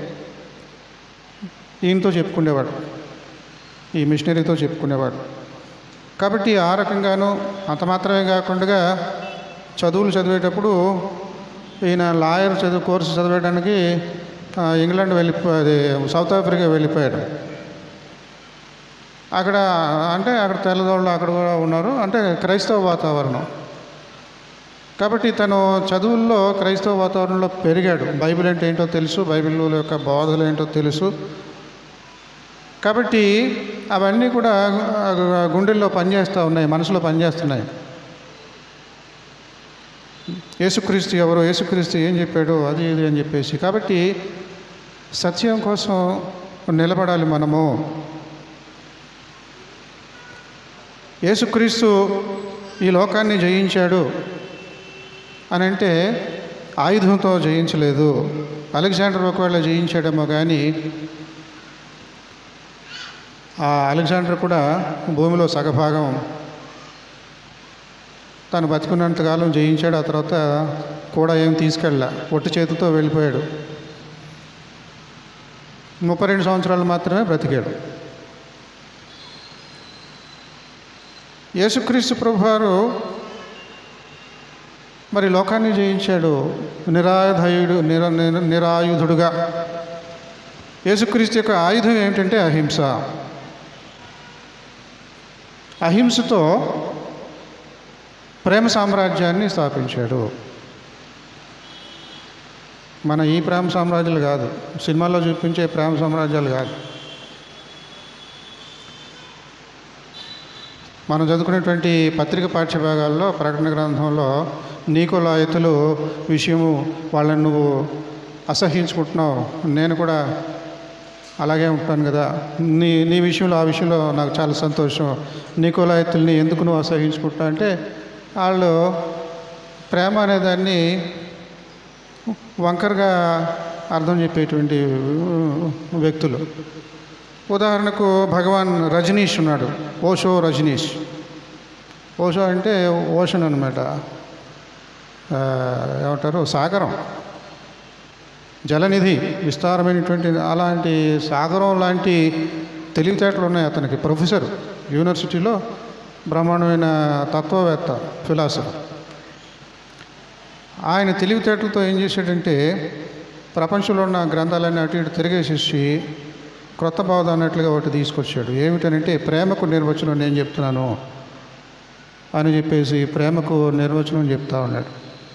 ఈయనతో చెప్పుకునేవాడు ఈ మిషనరీతో చెప్పుకునేవాడు కాబట్టి ఆ రకంగాను అంత మాత్రమే కాకుండా చదువులు చదివేటప్పుడు ఈయన లాయర్ చదువు కోర్సు చదివేయడానికి ఆ, ఇంగ్లాండ్ వెళ్ళిపో అది సౌత్ ఆఫ్రికా వెళ్ళిపోయాడు అక్కడ అంటే అక్కడ తెల్లదోళ్ళు అక్కడ కూడా ఉన్నారు అంటే క్రైస్తవ వాతావరణం కాబట్టి తను చదువుల్లో క్రైస్తవ వాతావరణంలో పెరిగాడు బైబిల్ అంటే ఏంటో తెలుసు బైబిల్ యొక్క బోధలు ఏంటో తెలుసు కాబట్టి అవన్నీ కూడా ఆ, గుండెల్లో పనిచేస్తూ ఉన్నాయి మనసులో పనిచేస్తున్నాయి యేసుక్రీస్తు ఎవరు యేసుక్రీస్తు ఏం చెప్పాడు అది ఇది అని చెప్పేసి కాబట్టి సత్యం కోసం నిలబడాలి మనము యేసుక్రీస్తు ఈ లోకాన్ని జయించాడు అని అంటే ఆయుధంతో జయించలేదు అలెగ్జాండర్ ఒకవేళ జయించాడేమో కానీ ఆ అలెగ్జాండర్ కూడా భూమిలో సగభాగం తను బతికున్నంతకాలం జయించాడు ఆ తర్వాత కూడా ఏం తీసుకెళ్ళా ఒట్టి చేతితో వెళ్ళిపోయాడు ముప్పై రెండు సంవత్సరాలు మాత్రమే బ్రతికాడు యేసుక్రీస్తు ప్రభువారు మరి లోకాన్ని జయించాడు నిరాయుధయుడు నిర నిర- నిరాయుధుడుగా యేసుక్రీస్తు యొక్క ఆయుధం ఏమిటంటే అహింస అహింసతో ప్రేమ సామ్రాజ్యాన్ని స్థాపించాడు మన ఈ ప్రేమ సామ్రాజ్యాలు కాదు సినిమాల్లో చూపించే ప్రేమ సామ్రాజ్యాలు కాదు మనం చదువుకునేటువంటి పత్రిక పాఠ్యభాగాల్లో ప్రకటన గ్రంథంలో నీకోలాయతులు విషయము వాళ్ళని నువ్వు అసహించుకుంటున్నావు నేను కూడా అలాగే ఉంటాను కదా నీ నీ విషయంలో ఆ విషయంలో నాకు చాలా సంతోషం నీకోలాయతుల్ని ఎందుకు నువ్వు అసహించుకుంటున్నావు అంటే వాళ్ళు ప్రేమ అనేదాన్ని వంకరగా అర్థం చెప్పేటువంటి వ్యక్తులు ఉదాహరణకు భగవాన్ రజనీష్ ఉన్నాడు ఓషో రజనీష్ ఓషో అంటే ఓషన్ అనమాట ఆ, ఏమంటారు సాగరం జలనిధి విస్తారమైనటువంటి అలాంటి సాగరం లాంటి తెలివితేటలు ఉన్నాయి అతనికి ప్రొఫెసర్ యూనివర్సిటీలో బ్రహ్మాండమైన తత్వవేత్త ఫిలాసఫర్ ఆయన తెలివితేటలతో ఏం చేశాడంటే ప్రపంచంలో ఉన్న గ్రంథాలన్నీ అటు ఇటు తిరిగేసేసి క్రొత్త బోధ అన్నట్లుగా ఒకటి తీసుకొచ్చాడు ఏమిటనంటే ప్రేమకు నిర్వచనం నేను చెప్తున్నాను అని చెప్పేసి ప్రేమకు నిర్వచనం చెప్తా ఉన్నాడు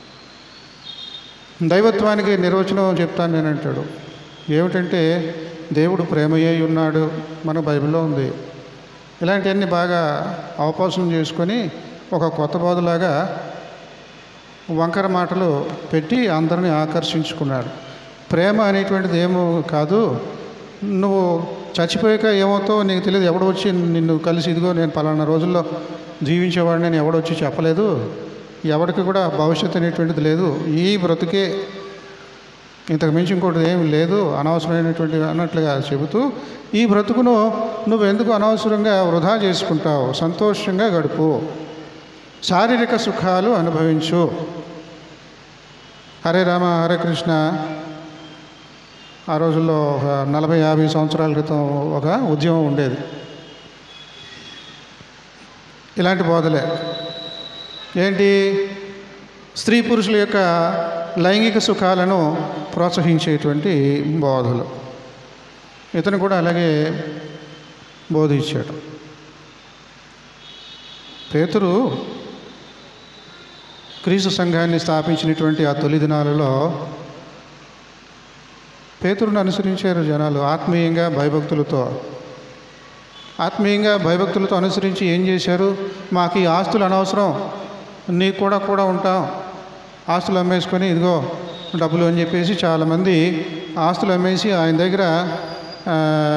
దైవత్వానికి నిర్వచనం చెప్తాను నేను అంటాడు ఏమిటంటే దేవుడు ప్రేమయ్యే ఉన్నాడు మన బైబిల్లో ఉంది ఇలాంటివన్నీ బాగా అవపోసం చేసుకొని ఒక కొత్త బోధలాగా వంకర మాటలు పెట్టి అందరిని ఆకర్షించుకున్నాడు ప్రేమ అనేటువంటిది ఏమో కాదు నువ్వు చచ్చిపోయాక ఏమవుతావో నీకు తెలియదు ఎవడు వచ్చి నిన్ను కలిసి ఇదిగో నేను పలానా రోజుల్లో జీవించేవాడిని నేను ఎవడొచ్చి చెప్పలేదు ఎవరికి కూడా భవిష్యత్తు అనేటువంటిది లేదు ఈ బ్రతుకే ఇంతకు మించి ఇంకోటి ఏమి లేదు అనవసరమైనటువంటి అన్నట్లుగా చెబుతూ ఈ బ్రతుకును నువ్వు ఎందుకు అనవసరంగా వృధా చేసుకుంటావు సంతోషంగా గడుపు శారీరక సుఖాలు అనుభవించు హరే రామ హరే కృష్ణ ఆ రోజుల్లో ఒక నలభై యాభై సంవత్సరాల క్రితం ఒక ఉద్యమం ఉండేది ఇలాంటి బోధలే ఏంటి స్త్రీ పురుషుల యొక్క లైంగిక సుఖాలను ప్రోత్సహించేటువంటి బోధలు ఇతను కూడా అలాగే బోధించాడు పేతురు క్రీస్తు సంఘాన్ని స్థాపించినటువంటి ఆ తొలి దినాలలో పేతురుని అనుసరించారు జనాలు ఆత్మీయంగా భయభక్తులతో ఆత్మీయంగా భయభక్తులతో అనుసరించి ఏం చేశారు మాకు ఈ ఆస్తులు అనవసరం నీకు కూడా కూడా ఉంటాం ఆస్తులు అమ్మేసుకొని ఇదిగో డబ్బులు అని చెప్పేసి చాలామంది ఆస్తులు అమ్మేసి ఆయన దగ్గర ఆ,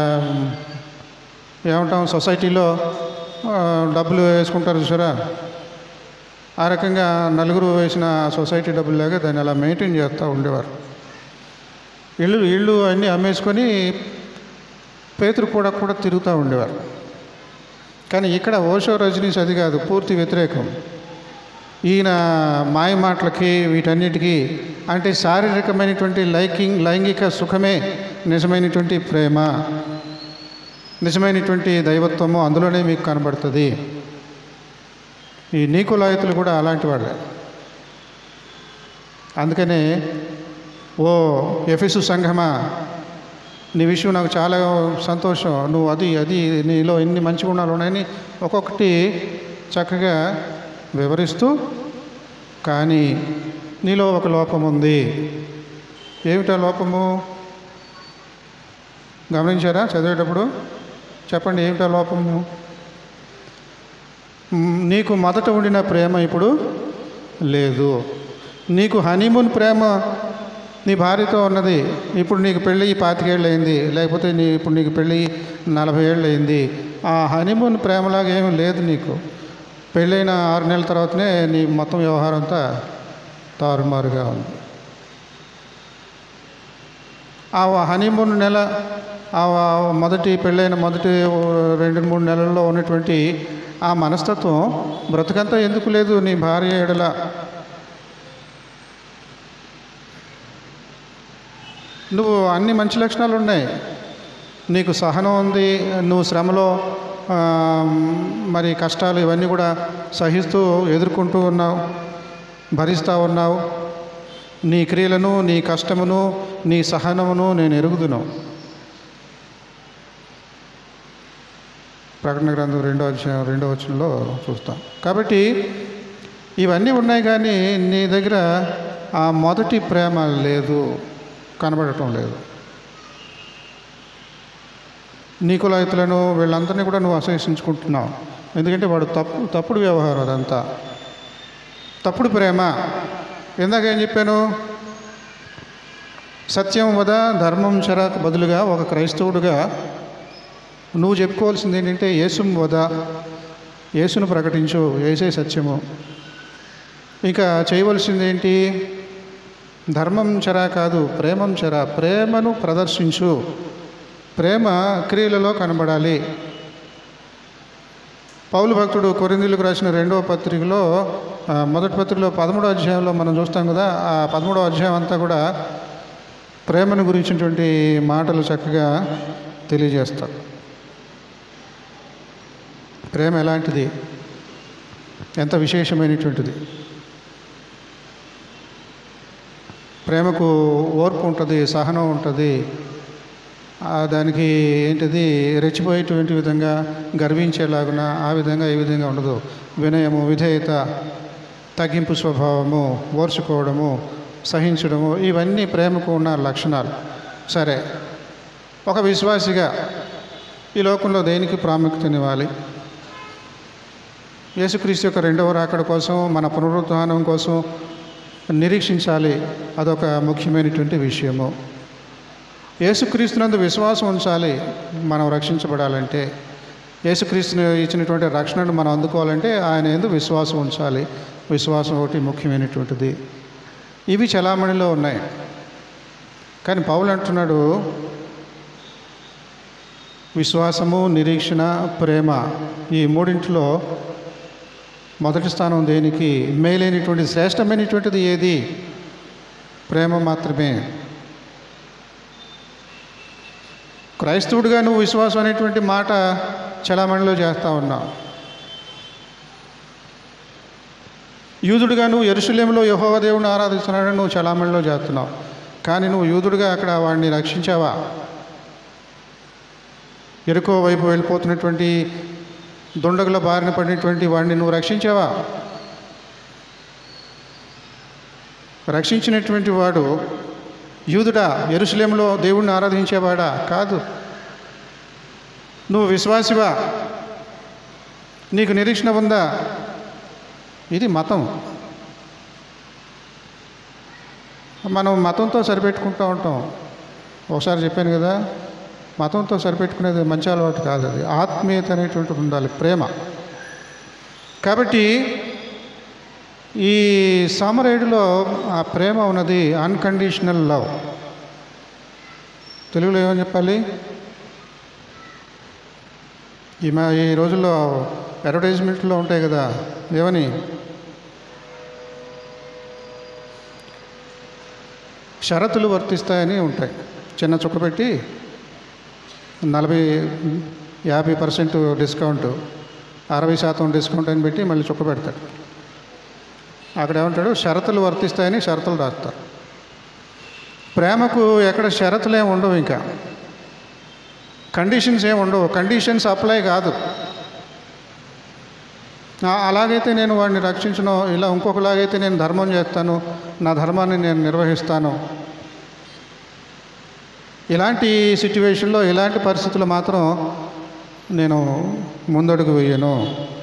ఏమంటాం సొసైటీలో ఆ, డబ్బులు వేసుకుంటారు చూసారా ఆ రకంగా నలుగురు వేసిన సొసైటీ డబ్బుల్లాగా దాన్ని అలా మెయింటైన్ చేస్తూ ఉండేవారు ఇళ్ళు ఇళ్ళు అన్నీ అమ్మేసుకొని పేతురు కూడా కూడా తిరుగుతూ ఉండేవారు కానీ ఇక్కడ ఓషో రజనీస్ అది కాదు పూర్తి వ్యతిరేకం ఈయన మాయ మాటలకి వీటన్నిటికీ అంటే శారీరకమైనటువంటి లైకింగ్ లైంగిక సుఖమే నిజమైనటువంటి ప్రేమ నిజమైనటువంటి దైవత్వము అందులోనే మీకు కనబడుతుంది ఈ నీకులాయతులు కూడా అలాంటి వాళ్ళే అందుకనే ఓ ఎఫెసు సంఘమా నీ విషయం నాకు చాలా సంతోషం నువ్వు అది అది నీలో ఎన్ని మంచి గుణాలు ఉన్నాయని ఒక్కొక్కటి చక్కగా వివరిస్తూ కానీ నీలో ఒక లోపం ఉంది ఏమిటా లోపము గమనించారా చదివేటప్పుడు చెప్పండి ఏమిటా లోపము మ్, నీకు మొదట ఉండిన ప్రేమ ఇప్పుడు లేదు నీకు హనీమూన్ ప్రేమ నీ భార్యతో ఉన్నది ఇప్పుడు నీకు పెళ్ళి పాతికేళ్ళు అయింది లేకపోతే నీ ఇప్పుడు నీకు పెళ్ళి నలభై ఏళ్ళు అయింది ఆ హనీమూన్ ప్రేమలాగా ఏమీ లేదు నీకు పెళ్ళైన ఆరు నెలల తర్వాతనే నీ మొత్తం వ్యవహారం అంతా తారుమారుగా ఉంది ఆ హనీమూన్ నెల ఆ మొదటి పెళ్ళైన మొదటి రెండు మూడు నెలల్లో ఉన్నటువంటి ఆ మనస్తత్వం బ్రతుకంతా ఎందుకు లేదు నీ భార్య ఎడల నువ్వు అన్ని మంచి లక్షణాలు ఉన్నాయి నీకు సహనం ఉంది నువ్వు శ్రమలో ఆ, మరి కష్టాలు ఇవన్నీ కూడా సహిస్తూ ఎదుర్కొంటూ ఉన్నావు భరిస్తూ ఉన్నావు నీ క్రియలను నీ కష్టమును నీ సహనమును నేను ఎరుగుదును ప్రకటన గ్రంథం రెండో అధ్యాయం రెండో వచనంలో చూస్తాం కాబట్టి ఇవన్నీ ఉన్నాయి కానీ నీ దగ్గర ఆ మొదటి ప్రేమ లేదు కనబడటం లేదు నీకులాయితులను వీళ్ళందరినీ కూడా నువ్వు అసహించుకుంటున్నావు ఎందుకంటే వాడు తప్పు తప్పుడు వ్యవహారం అదంతా తప్పుడు ప్రేమ ఇందాక ఏం చెప్పాను సత్యం వద ధర్మం చరాకు బదులుగా ఒక క్రైస్తవుడుగా నువ్వు చెప్పుకోవాల్సింది ఏంటంటే యేసుం వద యేసును ప్రకటించు ఏసే సత్యము ఇంకా చేయవలసింది ఏంటి ధర్మం చరా కాదు ప్రేమం చరా ప్రేమను ప్రదర్శించు ప్రేమ క్రియలలో కనబడాలి పౌలు భక్తుడు కొరిందీలకు రాసిన రెండవ పత్రికలో ఆ, మొదటి పత్రికలో పదమూడో అధ్యాయంలో మనం చూస్తాం కదా ఆ పదమూడో అధ్యాయం అంతా కూడా ప్రేమను గురించినటువంటి మాటలు చక్కగా తెలియజేస్తారు ప్రేమ ఎలాంటిది ఎంత విశేషమైనటువంటిది ప్రేమకు ఓర్పు ఉంటుంది సహనం ఉంటుంది ఆ దానికి ఏంటిది రెచ్చిపోయేటువంటి విధంగా గర్వించేలాగున ఆ విధంగా ఈ విధంగా ఉండదు వినయము విధేయత తగ్గింపు స్వభావము ఓర్చుకోవడము సహించడము ఇవన్నీ ప్రేమకు ఉన్న లక్షణాలు సరే ఒక విశ్వాసిగా ఈ లోకంలో దేనికి ప్రాముఖ్యతనివ్వాలి యేసుక్రీస్తు యొక్క రెండవ రాకడ కోసం మన పునరుద్ధానం కోసం నిరీక్షించాలి అదొక ముఖ్యమైనటువంటి విషయము యేసుక్రీస్తునందు విశ్వాసం ఉంచాలి మనం రక్షించబడాలంటే యేసుక్రీస్తుని ఇచ్చినటువంటి రక్షణను మనం అందుకోవాలంటే ఆయన ఎందు విశ్వాసం ఉంచాలి విశ్వాసం ఒకటి ముఖ్యమైనటువంటిది ఇవి చలామణిలో ఉన్నాయి కానీ పౌలు అంటున్నాడు విశ్వాసము నిరీక్షణ ప్రేమ ఈ మూడింటిలో మొదటి స్థానం దేనికి మేలైనటువంటి శ్రేష్టమైనటువంటిది ఏది ప్రేమ మాత్రమే క్రైస్తవుడిగా నువ్వు విశ్వాసం అనేటువంటి మాట చలామణిలో చేస్తూ ఉన్నావు యూదుడిగా నువ్వు ఎరుసలేంలో యహోవ దేవుని ఆరాధిస్తున్నాడని నువ్వు చలామణిలో చేస్తున్నావు కానీ నువ్వు యూదుడిగా అక్కడ వాడిని రక్షించావా ఎరుకో వైపు వెళ్ళిపోతున్నటువంటి దుండగుల బారిన పడినటువంటి వాడిని నువ్వు రక్షించావా రక్షించినటువంటి వాడు యూదుడా ఎరుసలేంలో దేవుణ్ణి ఆరాధించేవాడా కాదు నువ్వు విశ్వాసివా నీకు నిరీక్షణ ఉందా ఇది మతం మనం మతంతో సరిపెట్టుకుంటూ ఉంటాం ఒకసారి చెప్పాను కదా మతంతో సరిపెట్టుకునేది మంచి అలవాటు కాదు అది ఆత్మీయత అనేటువంటిది ఉండాలి ప్రేమ కాబట్టి ఈ సామరేడులో ఆ ప్రేమ ఉన్నది అన్కండిషనల్ లవ్ తెలుగులో ఏమని చెప్పాలి ఈ మా ఈ రోజుల్లో అడ్వర్టైజ్మెంట్లో ఉంటాయి కదా ఏమని షరతులు వర్తిస్తాయని ఉంటాయి చిన్న చుక్క పెట్టి నలభై యాభై పర్సెంట్ డిస్కౌంట్ అరవై శాతం డిస్కౌంట్ అని పెట్టి మళ్ళీ చుక్క పెడతాడు అక్కడ ఏమంటాడు షరతులు వర్తిస్తాయని షరతులు రాస్తారు ప్రేమకు ఎక్కడ షరతులు ఏమి ఉండవు ఇంకా కండిషన్స్ ఏమి ఉండవు కండిషన్స్ అప్లై కాదు ఆ, అలాగైతే నేను వాడిని రక్షించను ఇలా ఇంకొకలాగైతే నేను ధర్మం చేస్తాను నా ధర్మాన్ని నేను నిర్వహిస్తాను ఇలాంటి సిట్యువేషన్లో ఇలాంటి పరిస్థితులు మాత్రం నేను ముందడుగు వేయను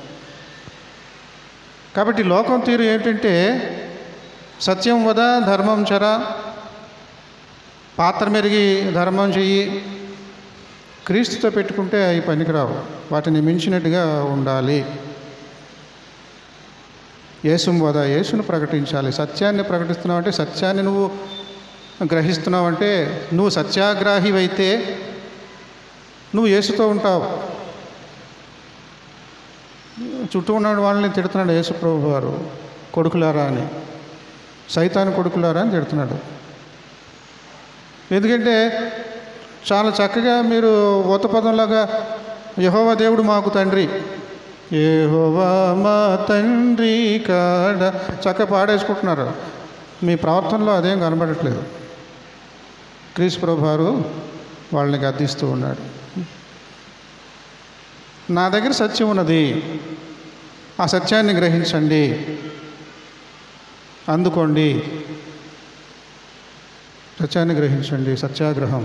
కాబట్టి లోకం తీరు ఏంటంటే సత్యం వద ధర్మం చర పాత్ర మెరిగి ధర్మం చెయ్యి క్రీస్తుతో పెట్టుకుంటే అవి పనికిరావు వాటిని మించినట్టుగా ఉండాలి యేసుం వద యేసును ప్రకటించాలి సత్యాన్ని ప్రకటిస్తున్నావు అంటే సత్యాన్ని నువ్వు గ్రహిస్తున్నావు అంటే నువ్వు సత్యాగ్రాహివైతే నువ్వు యేసుతో ఉంటావు చుట్టూ ఉన్న వాళ్ళని తిడుతున్నాడు యేసు ప్రభు వారు కొడుకులారా అని సైతాన్ కొడుకులారా అని తిడుతున్నాడు ఎందుకంటే చాలా చక్కగా మీరు ఓతపదంలాగా యహోవా దేవుడు మాకు తండ్రి యెహోవా మా తండ్రి కాడ చక్క పాడేసుకుంటున్నారు మీ ప్రవర్తనలో అదేం కనబడట్లేదు క్రీస్తు ప్రభువారు వాళ్ళని గద్దిస్తూ ఉన్నాడు నా దగ్గర సత్యం ఉన్నది ఆ సత్యాన్ని గ్రహించండి అందుకోండి సత్యాన్ని గ్రహించండి సత్యాగ్రహం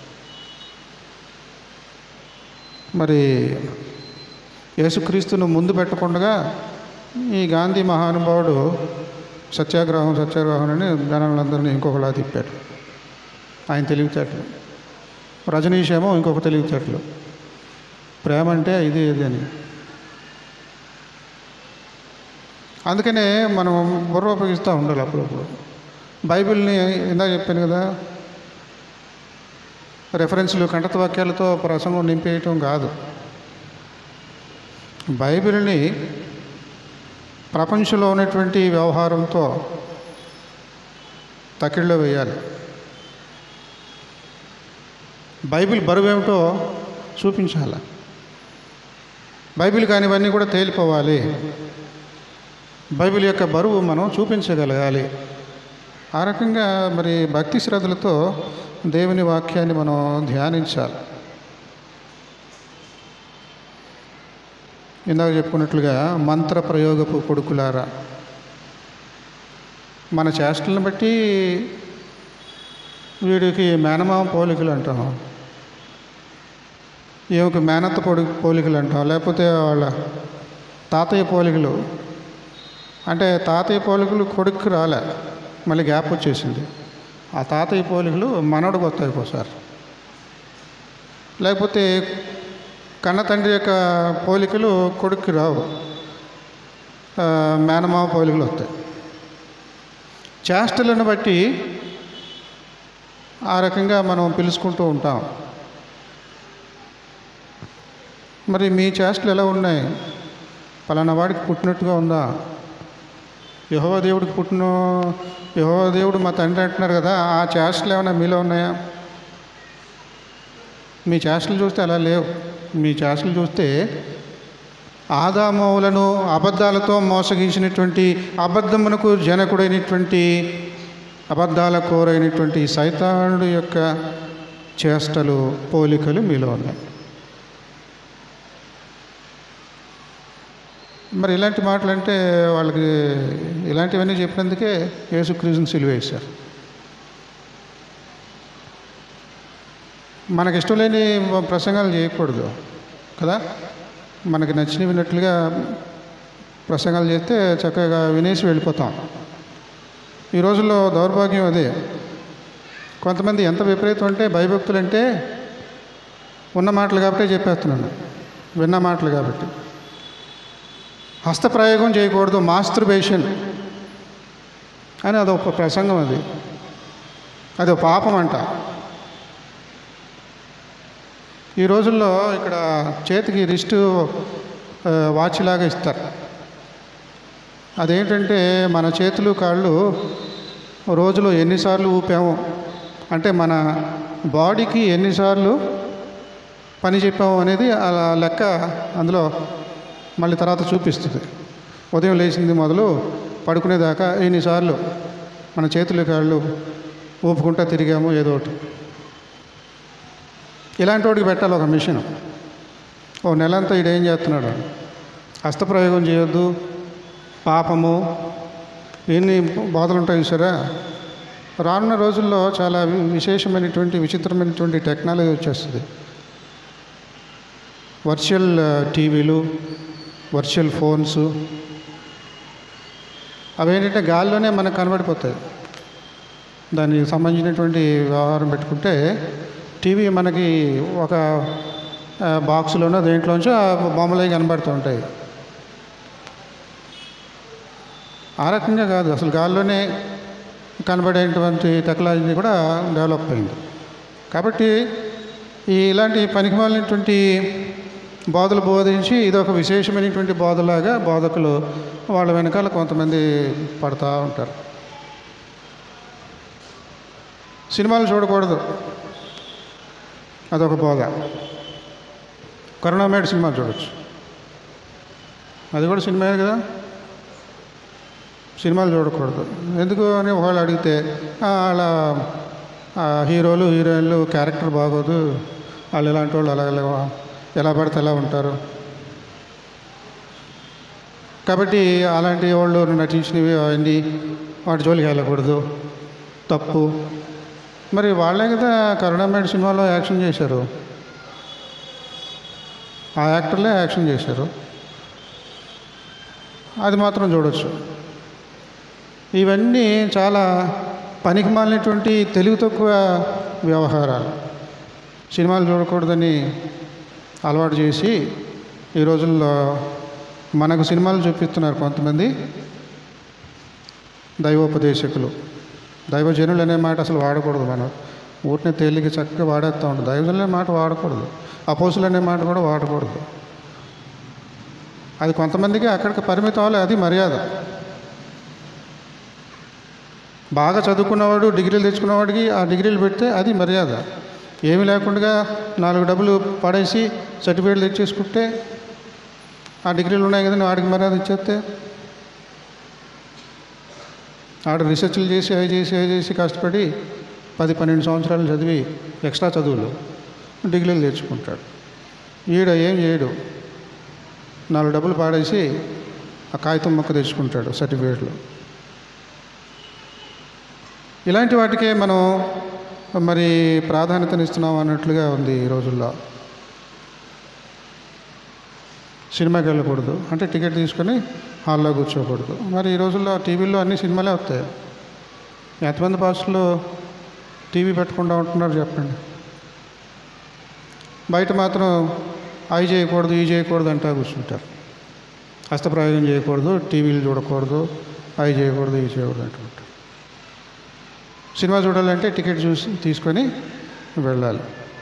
మరి యేసుక్రీస్తును ముందు పెట్టకుండా ఈ గాంధీ మహానుభావుడు సత్యాగ్రహం సత్యాగ్రహం అని జనాలందరినీ ఇంకొకలా తిప్పాడు ఆయన తెలివితేటలు రజనీష్ ఏమో ఇంకొక తెలివితేటలు ప్రేమ అంటే ఇది ఇది అని అందుకనే మనం బుర్ర ఉపయోగిస్తూ ఉండాలి అప్పుడప్పుడు బైబిల్ని ఇందాక చెప్పాను కదా రెఫరెన్స్లు కంటత వాక్యాలతో ప్రసంగం నింపేయటం కాదు బైబిల్ని ప్రపంచంలో ఉన్నటువంటి వ్యవహారంతో తకిడిలో వేయాలి బైబిల్ బరువు ఏమిటో చూపించాలి బైబిల్ కానివన్నీ కూడా తేలిపోవాలి బైబిల్ యొక్క బరువు మనం చూపించగలగాలి ఆ రకంగా మరి భక్తి శ్రద్ధలతో దేవుని వాక్యాన్ని మనం ధ్యానించాలి ఇందాక చెప్పుకున్నట్లుగా మంత్ర ప్రయోగపు కొడుకులారా మన చేష్టలను బట్టి వీడికి మేనమామ పోలికలు అంటాం ఈమెకి మేనత్త పొడి పోలికలు అంటాం లేకపోతే వాళ్ళ తాతయ్య పోలికలు అంటే తాతయ్య పోలికలు కొడుకు రాలే మళ్ళీ గ్యాప్ వచ్చేసింది ఆ తాతయ్య పోలికలు మనవడికి వస్తాయి ఒకసారి లేకపోతే కన్న తండ్రి యొక్క పోలికలు కొడుక్కి రావు ఆ, మేనమామ పోలికలు వస్తాయి చేష్టలను బట్టి ఆ రకంగా మనం పిలుచుకుంటూ ఉంటాం మరి మీ చేష్టలు ఎలా ఉన్నాయి పలానా వాడికి పుట్టినట్టుగా ఉందా యహోవ దేవుడికి పుట్టిన యహోవ దేవుడు మా తండ్రి అంటున్నారు కదా ఆ చేష్టలు ఏమైనా మీలో ఉన్నాయా మీ చేష్టలు చూస్తే అలా లేవు మీ చేష్టలు చూస్తే ఆదామవులను అబద్ధాలతో మోసగించినటువంటి అబద్ధమునకు జనకుడైనటువంటి అబద్ధాల కోరైనటువంటి సైతానుడు యొక్క చేష్టలు పోలికలు మీలో ఉన్నాయి మరి ఇలాంటి మాటలు అంటే వాళ్ళకి ఇలాంటివన్నీ చెప్పినందుకే యేసుక్రీస్తుని సిలువేశారు మనకి ఇష్టం లేని ప్రసంగాలు చేయకూడదు కదా మనకి నచ్చిన విన్నట్లుగా ప్రసంగాలు చేస్తే చక్కగా వినేసి వెళ్ళిపోతాం ఈ రోజుల్లో దౌర్భాగ్యం అదే కొంతమంది ఎంత విపరీతం అంటే భయభక్తులు అంటే ఉన్న మాటలు కాబట్టి చెప్పేస్తున్నాను విన్న మాటలు కాబట్టి హస్తప్రయోగం చేయకూడదు మాస్టర్బేషన్ అని అదొక ప్రసంగం అది అది ఒక పాపం అంట ఈ రోజుల్లో ఇక్కడ చేతికి రిస్టు ఆ, వాచ్ లాగా ఇస్తారు అదేంటంటే మన చేతులు కాళ్ళు రోజులో ఎన్నిసార్లు ఊపాము అంటే మన బాడీకి ఎన్నిసార్లు పని చెప్పాము అనేది అలా లెక్క అందులో మళ్ళీ తర్వాత చూపిస్తుంది ఉదయం లేచింది మొదలు పడుకునేదాకా ఎన్నిసార్లు మన చేతులు కాళ్ళు ఊపుకుంటా తిరిగాము ఏదో ఒకటి ఇలాంటి వాడికి పెట్టాలి ఒక మిషన్ ఓ నెలంతా ఈడేం చేస్తున్నాడు హస్తప్రయోగం చేయొద్దు పాపము ఎన్ని బాధలు ఉంటాయి చూసారా రానున్న రోజుల్లో చాలా వి- విశేషమైనటువంటి విచిత్రమైనటువంటి టెక్నాలజీ వచ్చేస్తుంది వర్చువల్ ఆ, టీవీలు వర్చువల్ ఫోన్స్ అవేంటంటే గాల్లోనే మనకు కనబడిపోతాయి దానికి సంబంధించినటువంటి వ్యవహారం పెట్టుకుంటే టీవీ మనకి ఒక ఆ, బాక్సులోనో దేంట్లోంచో ఆ బొమ్మలవి కనబడుతూ ఉంటాయి ఆ రకంగా కాదు అసలు గాల్లోనే కనబడేటువంటి టెక్నాలజీ కూడా డెవలప్ అయింది కాబట్టి ఈ ఇలాంటి పనికిమాలినటువంటి బోధలు బోధించి ఇది ఒక విశేషమైనటువంటి బోధలాగా బోధకులు వాళ్ళ వెనకాల కొంతమంది పడతా ఉంటారు సినిమాలు చూడకూడదు అదొక బోధ కరుణామేడ్ సినిమా చూడొచ్చు అది కూడా సినిమాయే కదా సినిమాలు చూడకూడదు ఎందుకు అని వాళ్ళు అడిగితే "ఆ, వాళ్ళ ఆ, హీరోలు హీరోయిన్లు క్యారెక్టర్ బాగోదు వాళ్ళు ఇలాంటి వాళ్ళు అలా ఇలా ఎలా పడితే ఎలా ఉంటారు కాబట్టి అలాంటి వాళ్ళు నటించినవి అవన్నీ వాటి జోలికి వెళ్ళకూడదు తప్పు మరి వాళ్ళే కదా కరుణామేడ్ సినిమాలో యాక్షన్ చేశారు ఆ యాక్టర్లే యాక్షన్ చేశారు అది మాత్రం చూడొచ్చు ఇవన్నీ చాలా పనికిమాలినటువంటి తెలివి తక్కువ వ్యవహారాలు సినిమాలు చూడకూడదని అలవాటు చేసి ఈ రోజుల్లో మనకు సినిమాలు చూపిస్తున్నారు కొంతమంది దైవోపదేశకులు దైవజనులు అనే మాట అసలు వాడకూడదు మనం ఊరిని తేలిక చక్కగా వాడేస్తూ ఉంటాం దైవజనులు అనే మాట వాడకూడదు అపోసులు అనే మాట కూడా వాడకూడదు అది కొంతమందికి అక్కడికి పరిమితం అవ్వాలి అది మర్యాద బాగా చదువుకున్నవాడు డిగ్రీలు తెచ్చుకున్నవాడికి ఆ డిగ్రీలు పెడితే అది మర్యాద ఏమీ లేకుండా నాలుగు డబ్బులు పడేసి సర్టిఫికేట్లు తెచ్చేసుకుంటే ఆ డిగ్రీలు ఉన్నాయి కదండి వాడికి మర్యాద ఇచ్చేస్తే ఆడ రీసెర్చ్లు చేసి అవి చేసి అవి చేసి కష్టపడి పది పన్నెండు సంవత్సరాలు చదివి ఎక్స్ట్రా చదువులు డిగ్రీలు తెచ్చుకుంటాడు ఈడ ఏం చేయడు నాలుగు డబ్బులు పాడేసి ఆ కాగితం మొక్క తెచ్చుకుంటాడు సర్టిఫికేట్లు ఇలాంటి వాటికే మనం మరి ప్రాధాన్యతనిస్తున్నాం అన్నట్లుగా ఉంది ఈ రోజుల్లో సినిమాకి వెళ్ళకూడదు అంటే టికెట్ తీసుకొని హాల్లో కూర్చోకూడదు మరి ఈ రోజుల్లో టీవీల్లో అన్ని సినిమాలే వస్తాయి ఎంతమంది భాషల్లో టీవీ పెట్టకుండా ఉంటున్నారు చెప్పండి బయట మాత్రం అవి చేయకూడదు ఇవి చేయకూడదు అంటా కూర్చుంటారు హస్తప్రయోగం చేయకూడదు టీవీలు చూడకూడదు అవి చేయకూడదు ఇవి చేయకూడదు అంటుంటారు సినిమా చూడాలంటే టికెట్ చూసి తీసుకొని వెళ్ళాలి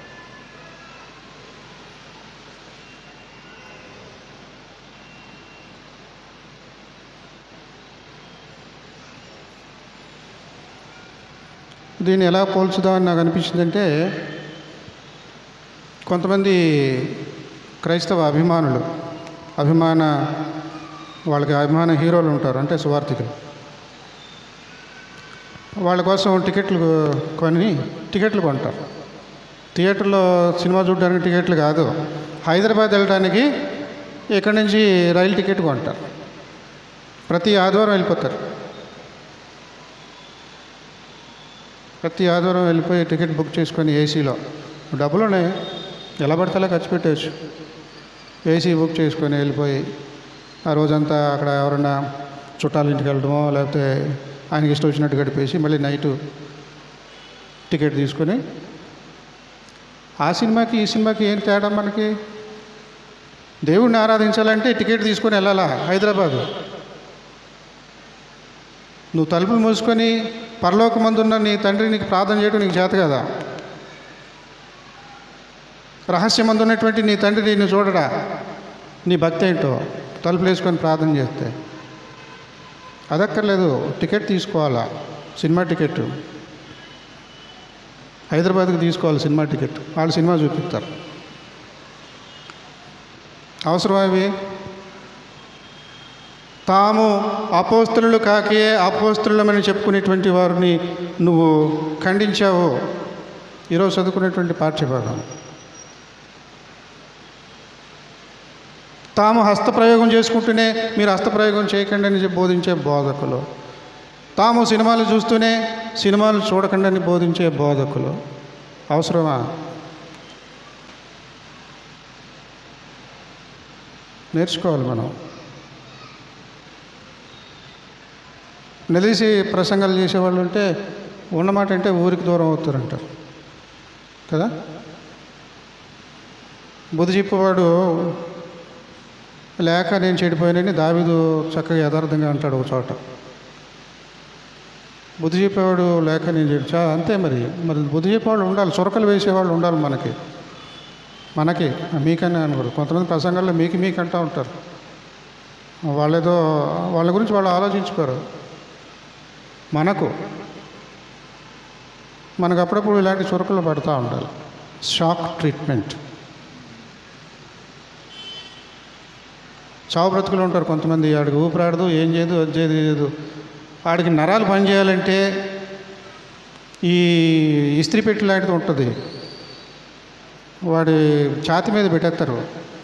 దీన్ని ఎలా పోల్చుదామని నాకు అనిపించిందంటే కొంతమంది క్రైస్తవ అభిమానులు అభిమాన వాళ్ళకి అభిమాన హీరోలు ఉంటారు అంటే సువార్థికులు వాళ్ళ కోసం టికెట్లు కొని టికెట్లు కొంటారు థియేటర్లో సినిమా చూడడానికి టికెట్లు కాదు హైదరాబాద్ వెళ్ళడానికి ఇక్కడి నుంచి రైలు టికెట్ కొంటారు ప్రతి ఆదివారం వెళ్ళిపోతారు ప్రతి ఆదివారం వెళ్ళిపోయి టికెట్ బుక్ చేసుకొని ఏసీలో డబ్బులు ఉన్నాయి ఎలా పడితే అలా ఖర్చు పెట్టవచ్చు ఏసీ బుక్ చేసుకొని వెళ్ళిపోయి ఆ రోజంతా అక్కడ ఎవరన్నా చుట్టాల ఇంటికి వెళ్ళడమో లేకపోతే ఆయనకి ఇష్టం వచ్చినట్టు గడిపేసి మళ్ళీ నైటు టికెట్ తీసుకొని ఆ సినిమాకి ఈ సినిమాకి ఏం తేడా మనకి దేవుడిని ఆరాధించాలంటే టికెట్ తీసుకొని వెళ్ళాలా హైదరాబాదు నువ్వు తలుపులు మూసుకొని పరలోకమందున్న నీ తండ్రి నీకు ప్రార్థన చేయడం నీకు చేత కదా రహస్యమందు ఉన్నటువంటి నీ తండ్రి నిన్ను చూడడా నీ భక్తి ఏంటో తలుపులు వేసుకొని ప్రార్థన చేస్తే అదక్కర్లేదు టికెట్ తీసుకోవాలా సినిమా టికెట్ హైదరాబాద్కి తీసుకోవాలి సినిమా టికెట్ వాళ్ళు సినిమా చూపిస్తారు అవసరం అవి తాము అపోస్తులు కాకే అపోస్తులమని చెప్పుకునేటువంటి వారిని నువ్వు ఖండించావు ఈరోజు చదువుకునేటువంటి పాఠ్యభాగం తాము హస్తప్రయోగం చేసుకుంటూనే మీరు హస్తప్రయోగం చేయకండి అని చెప్పి బోధించే బోధకులు తాము సినిమాలు చూస్తూనే సినిమాలు చూడకండి అని బోధించే బోధకులు అవసరమా నేర్చుకోవాలి మనం నిలిసి ప్రసంగాలు చేసేవాళ్ళు ఉంటే ఉన్నమాట అంటే ఊరికి దూరం అవుతారంటారు కదా బుద్ధి చెప్పేవాడు లేక నేను చెడిపోయానని దావీదు చక్కగా యథార్థంగా అంటాడు ఒక చోట బుద్ధి చెప్పేవాడు లేక నేను చెడి చా అంతే మరి మరి బుద్ధి చెప్పేవాళ్ళు ఉండాలి చురకలు వేసేవాళ్ళు ఉండాలి మనకి మనకి మీకనే అనకూడదు కొంతమంది ప్రసంగాల్లో మీకు మీకు అంటూ ఉంటారు వాళ్ళేదో వాళ్ళ గురించి వాళ్ళు ఆలోచించుకోరు మనకు మనకు అప్పుడప్పుడు ఇలాంటి చురకలు పడుతూ ఉండాలి షాక్ ట్రీట్మెంట్ చావు బ్రతుకులు ఉంటారు కొంతమంది ఆడికి ఊపిరాడదు ఏం చేయదు అది చేయదు ఇది చేయదు ఆడికి నరాలు పనిచేయాలంటే ఈ ఇస్త్రీ పెట్టి లాంటిది ఉంటుంది వాడి ఛాతి మీద పెట్టేస్తారు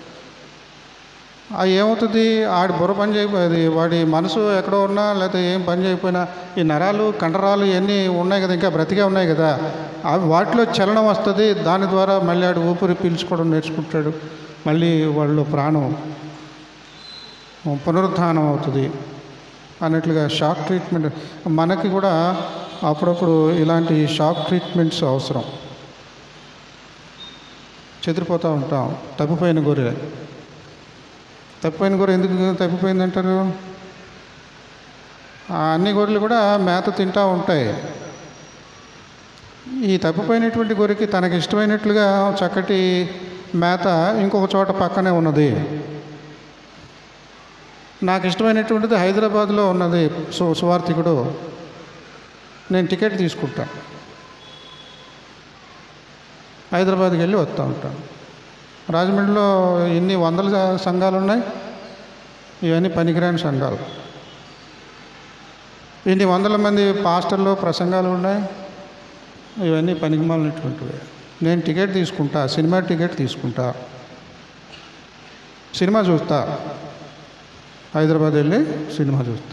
అది ఏమవుతుంది ఆడి బుర్ర పని చేయకపోయేది వాడి మనసు ఎక్కడో ఉన్నా లేకపోతే ఏం పని చేయకపోయినా ఈ నరాలు కండరాలు ఇవన్నీ ఉన్నాయి కదా ఇంకా బ్రతికే ఉన్నాయి కదా అవి వాటిలో చలనం వస్తుంది దాని ద్వారా మళ్ళీ ఆడు ఊపిరి పీల్చుకోవడం నేర్చుకుంటాడు మళ్ళీ వాళ్ళు ప్రాణం పునరుత్థానం అవుతుంది అన్నట్లుగా షాక్ ట్రీట్మెంట్ మనకి కూడా అప్పుడప్పుడు ఇలాంటి షాక్ ట్రీట్మెంట్స్ అవసరం చెదిరిపోతూ ఉంటాం తప్పిపోయిన గొర్రె తప్పిపోయిన గొర్రె ఎందుకు తప్పిపోయిందంటారు ఆ అన్ని గొర్రెలు కూడా మేత తింటూ ఉంటాయి ఈ తప్పిపోయినటువంటి గొర్రెకి తనకి ఇష్టమైనట్లుగా చక్కటి మేత ఇంకొక చోట పక్కనే ఉన్నది నాకు ఇష్టమైనటువంటిది హైదరాబాద్లో ఉన్నది సు సువార్థికుడు నేను టికెట్ తీసుకుంటా హైదరాబాద్కి వెళ్ళి వస్తూ ఉంటాను రాజమండ్రిలో ఎన్ని వందల సంఘాలు ఉన్నాయి ఇవన్నీ పనికిరాని సంఘాలు ఇన్ని వందల మంది పాస్టర్లు ప్రసంగాలు ఉన్నాయి ఇవన్నీ పనికిమాలినటువంటివి నేను టికెట్ తీసుకుంటా సినిమా టికెట్ తీసుకుంటా సినిమా చూస్తా హైదరాబాద్ వెళ్ళి సినిమా చూస్తా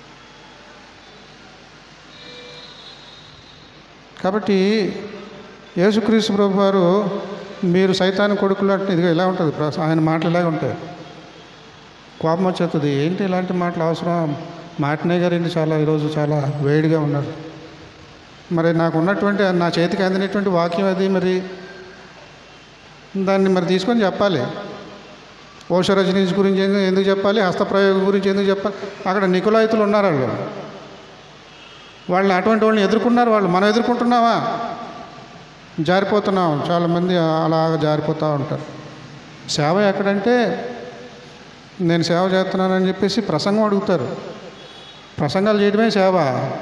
కాబట్టి యేసుక్రీస్తు ప్రభు వారు మీరు సైతాన్ని కొడుకులు అంటే ఇదిగో ఇలా ఉంటుంది ప్ర- ఆయన మాటలు ఇలాగ ఉంటాయి కోపం వచ్చేస్తుంది ఏంటి ఇలాంటి మాటలు అవసరం మాటినే గారు ఏంటి చాలా ఈరోజు చాలా వేడిగా ఉన్నారు మరి నాకు ఉన్నటువంటి నా చేతికి అందినటువంటి వాక్యం అది మరి దాన్ని మరి తీసుకొని చెప్పాలి ఓష రజనీస్ గురించి ఎందుకు- ఎందుకు చెప్పాలి హస్తప్రయోగం గురించి ఎందుకు చెప్పాలి అక్కడ నికులాయితులు ఉన్నారు వాళ్ళు వాళ్ళని అటువంటి వాళ్ళని ఎదుర్కొన్నారు వాళ్ళు మనం ఎదుర్కొంటున్నావా జారిపోతున్నాం చాలామంది అలాగ జారిపోతూ ఉంటారు సేవ ఎక్కడంటే నేను సేవ చేస్తున్నానని చెప్పేసి ప్రసంగం అడుగుతారు ప్రసంగాలు చేయడమే సేవ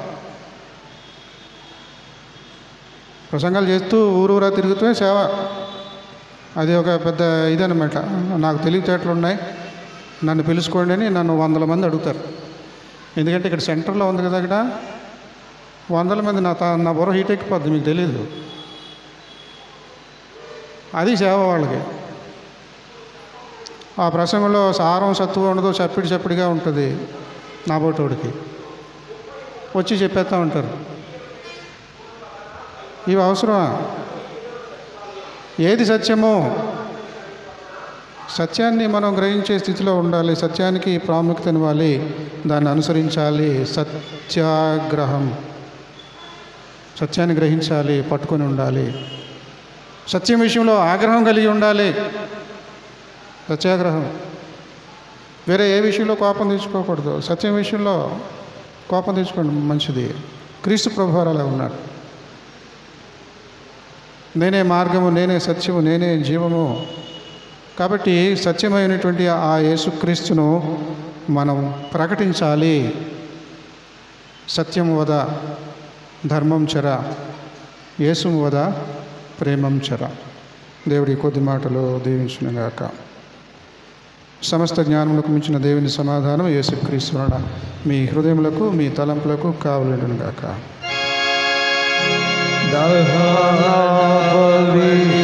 ప్రసంగాలు చేస్తూ ఊరూరా తిరుగుతూనే సేవ అది ఒక పెద్ద ఇదనమాట నాకు తెలివితేటలు ఉన్నాయి నన్ను పిలుచుకోండి అని నన్ను వందల మంది అడుగుతారు ఎందుకంటే ఇక్కడ సెంటర్లో ఉంది కదా ఇక్కడ వందల మంది నా తా- నా బుర్ర హీట్ ఎక్కిపోద్ది మీకు తెలియదు అది సేవ వాళ్ళకి ఆ ప్రసంగంలో సారం సత్తువ ఉండదు చప్పిడి చప్పిడిగా ఉంటుంది నా బోటోడికి వచ్చి చెప్పేస్తూ ఉంటారు ఇవి అవసరమా ఏది సత్యమో సత్యాన్ని మనం గ్రహించే స్థితిలో ఉండాలి సత్యానికి ప్రాముఖ్యతనివ్వాలి దాన్ని అనుసరించాలి సత్యాగ్రహం సత్యాన్ని గ్రహించాలి పట్టుకొని ఉండాలి సత్యం విషయంలో ఆగ్రహం కలిగి ఉండాలి సత్యాగ్రహం వేరే ఏ విషయంలో కోపం తెచ్చుకోకూడదు సత్యం విషయంలో కోపం తెచ్చుకోండి మంచిది క్రీస్తు ప్రభువారు అలా ఉన్నాడు నేనే మార్గము నేనే సత్యము నేనే జీవము కాబట్టి సత్యమైనటువంటి ఆ యేసుక్రీస్తును మనం ప్రకటించాలి సత్యం వద ధర్మం చెర యేసుము వద ప్రేమం చెర దేవుడి కొద్ది మాటలు దీవించునుగాక సమస్త జ్ఞానములకు మించిన దేవుని సమాధానం యేసుక్రీస్తునుడ మీ హృదయములకు మీ తలంపులకు కావలేడునుగాక దహన బలి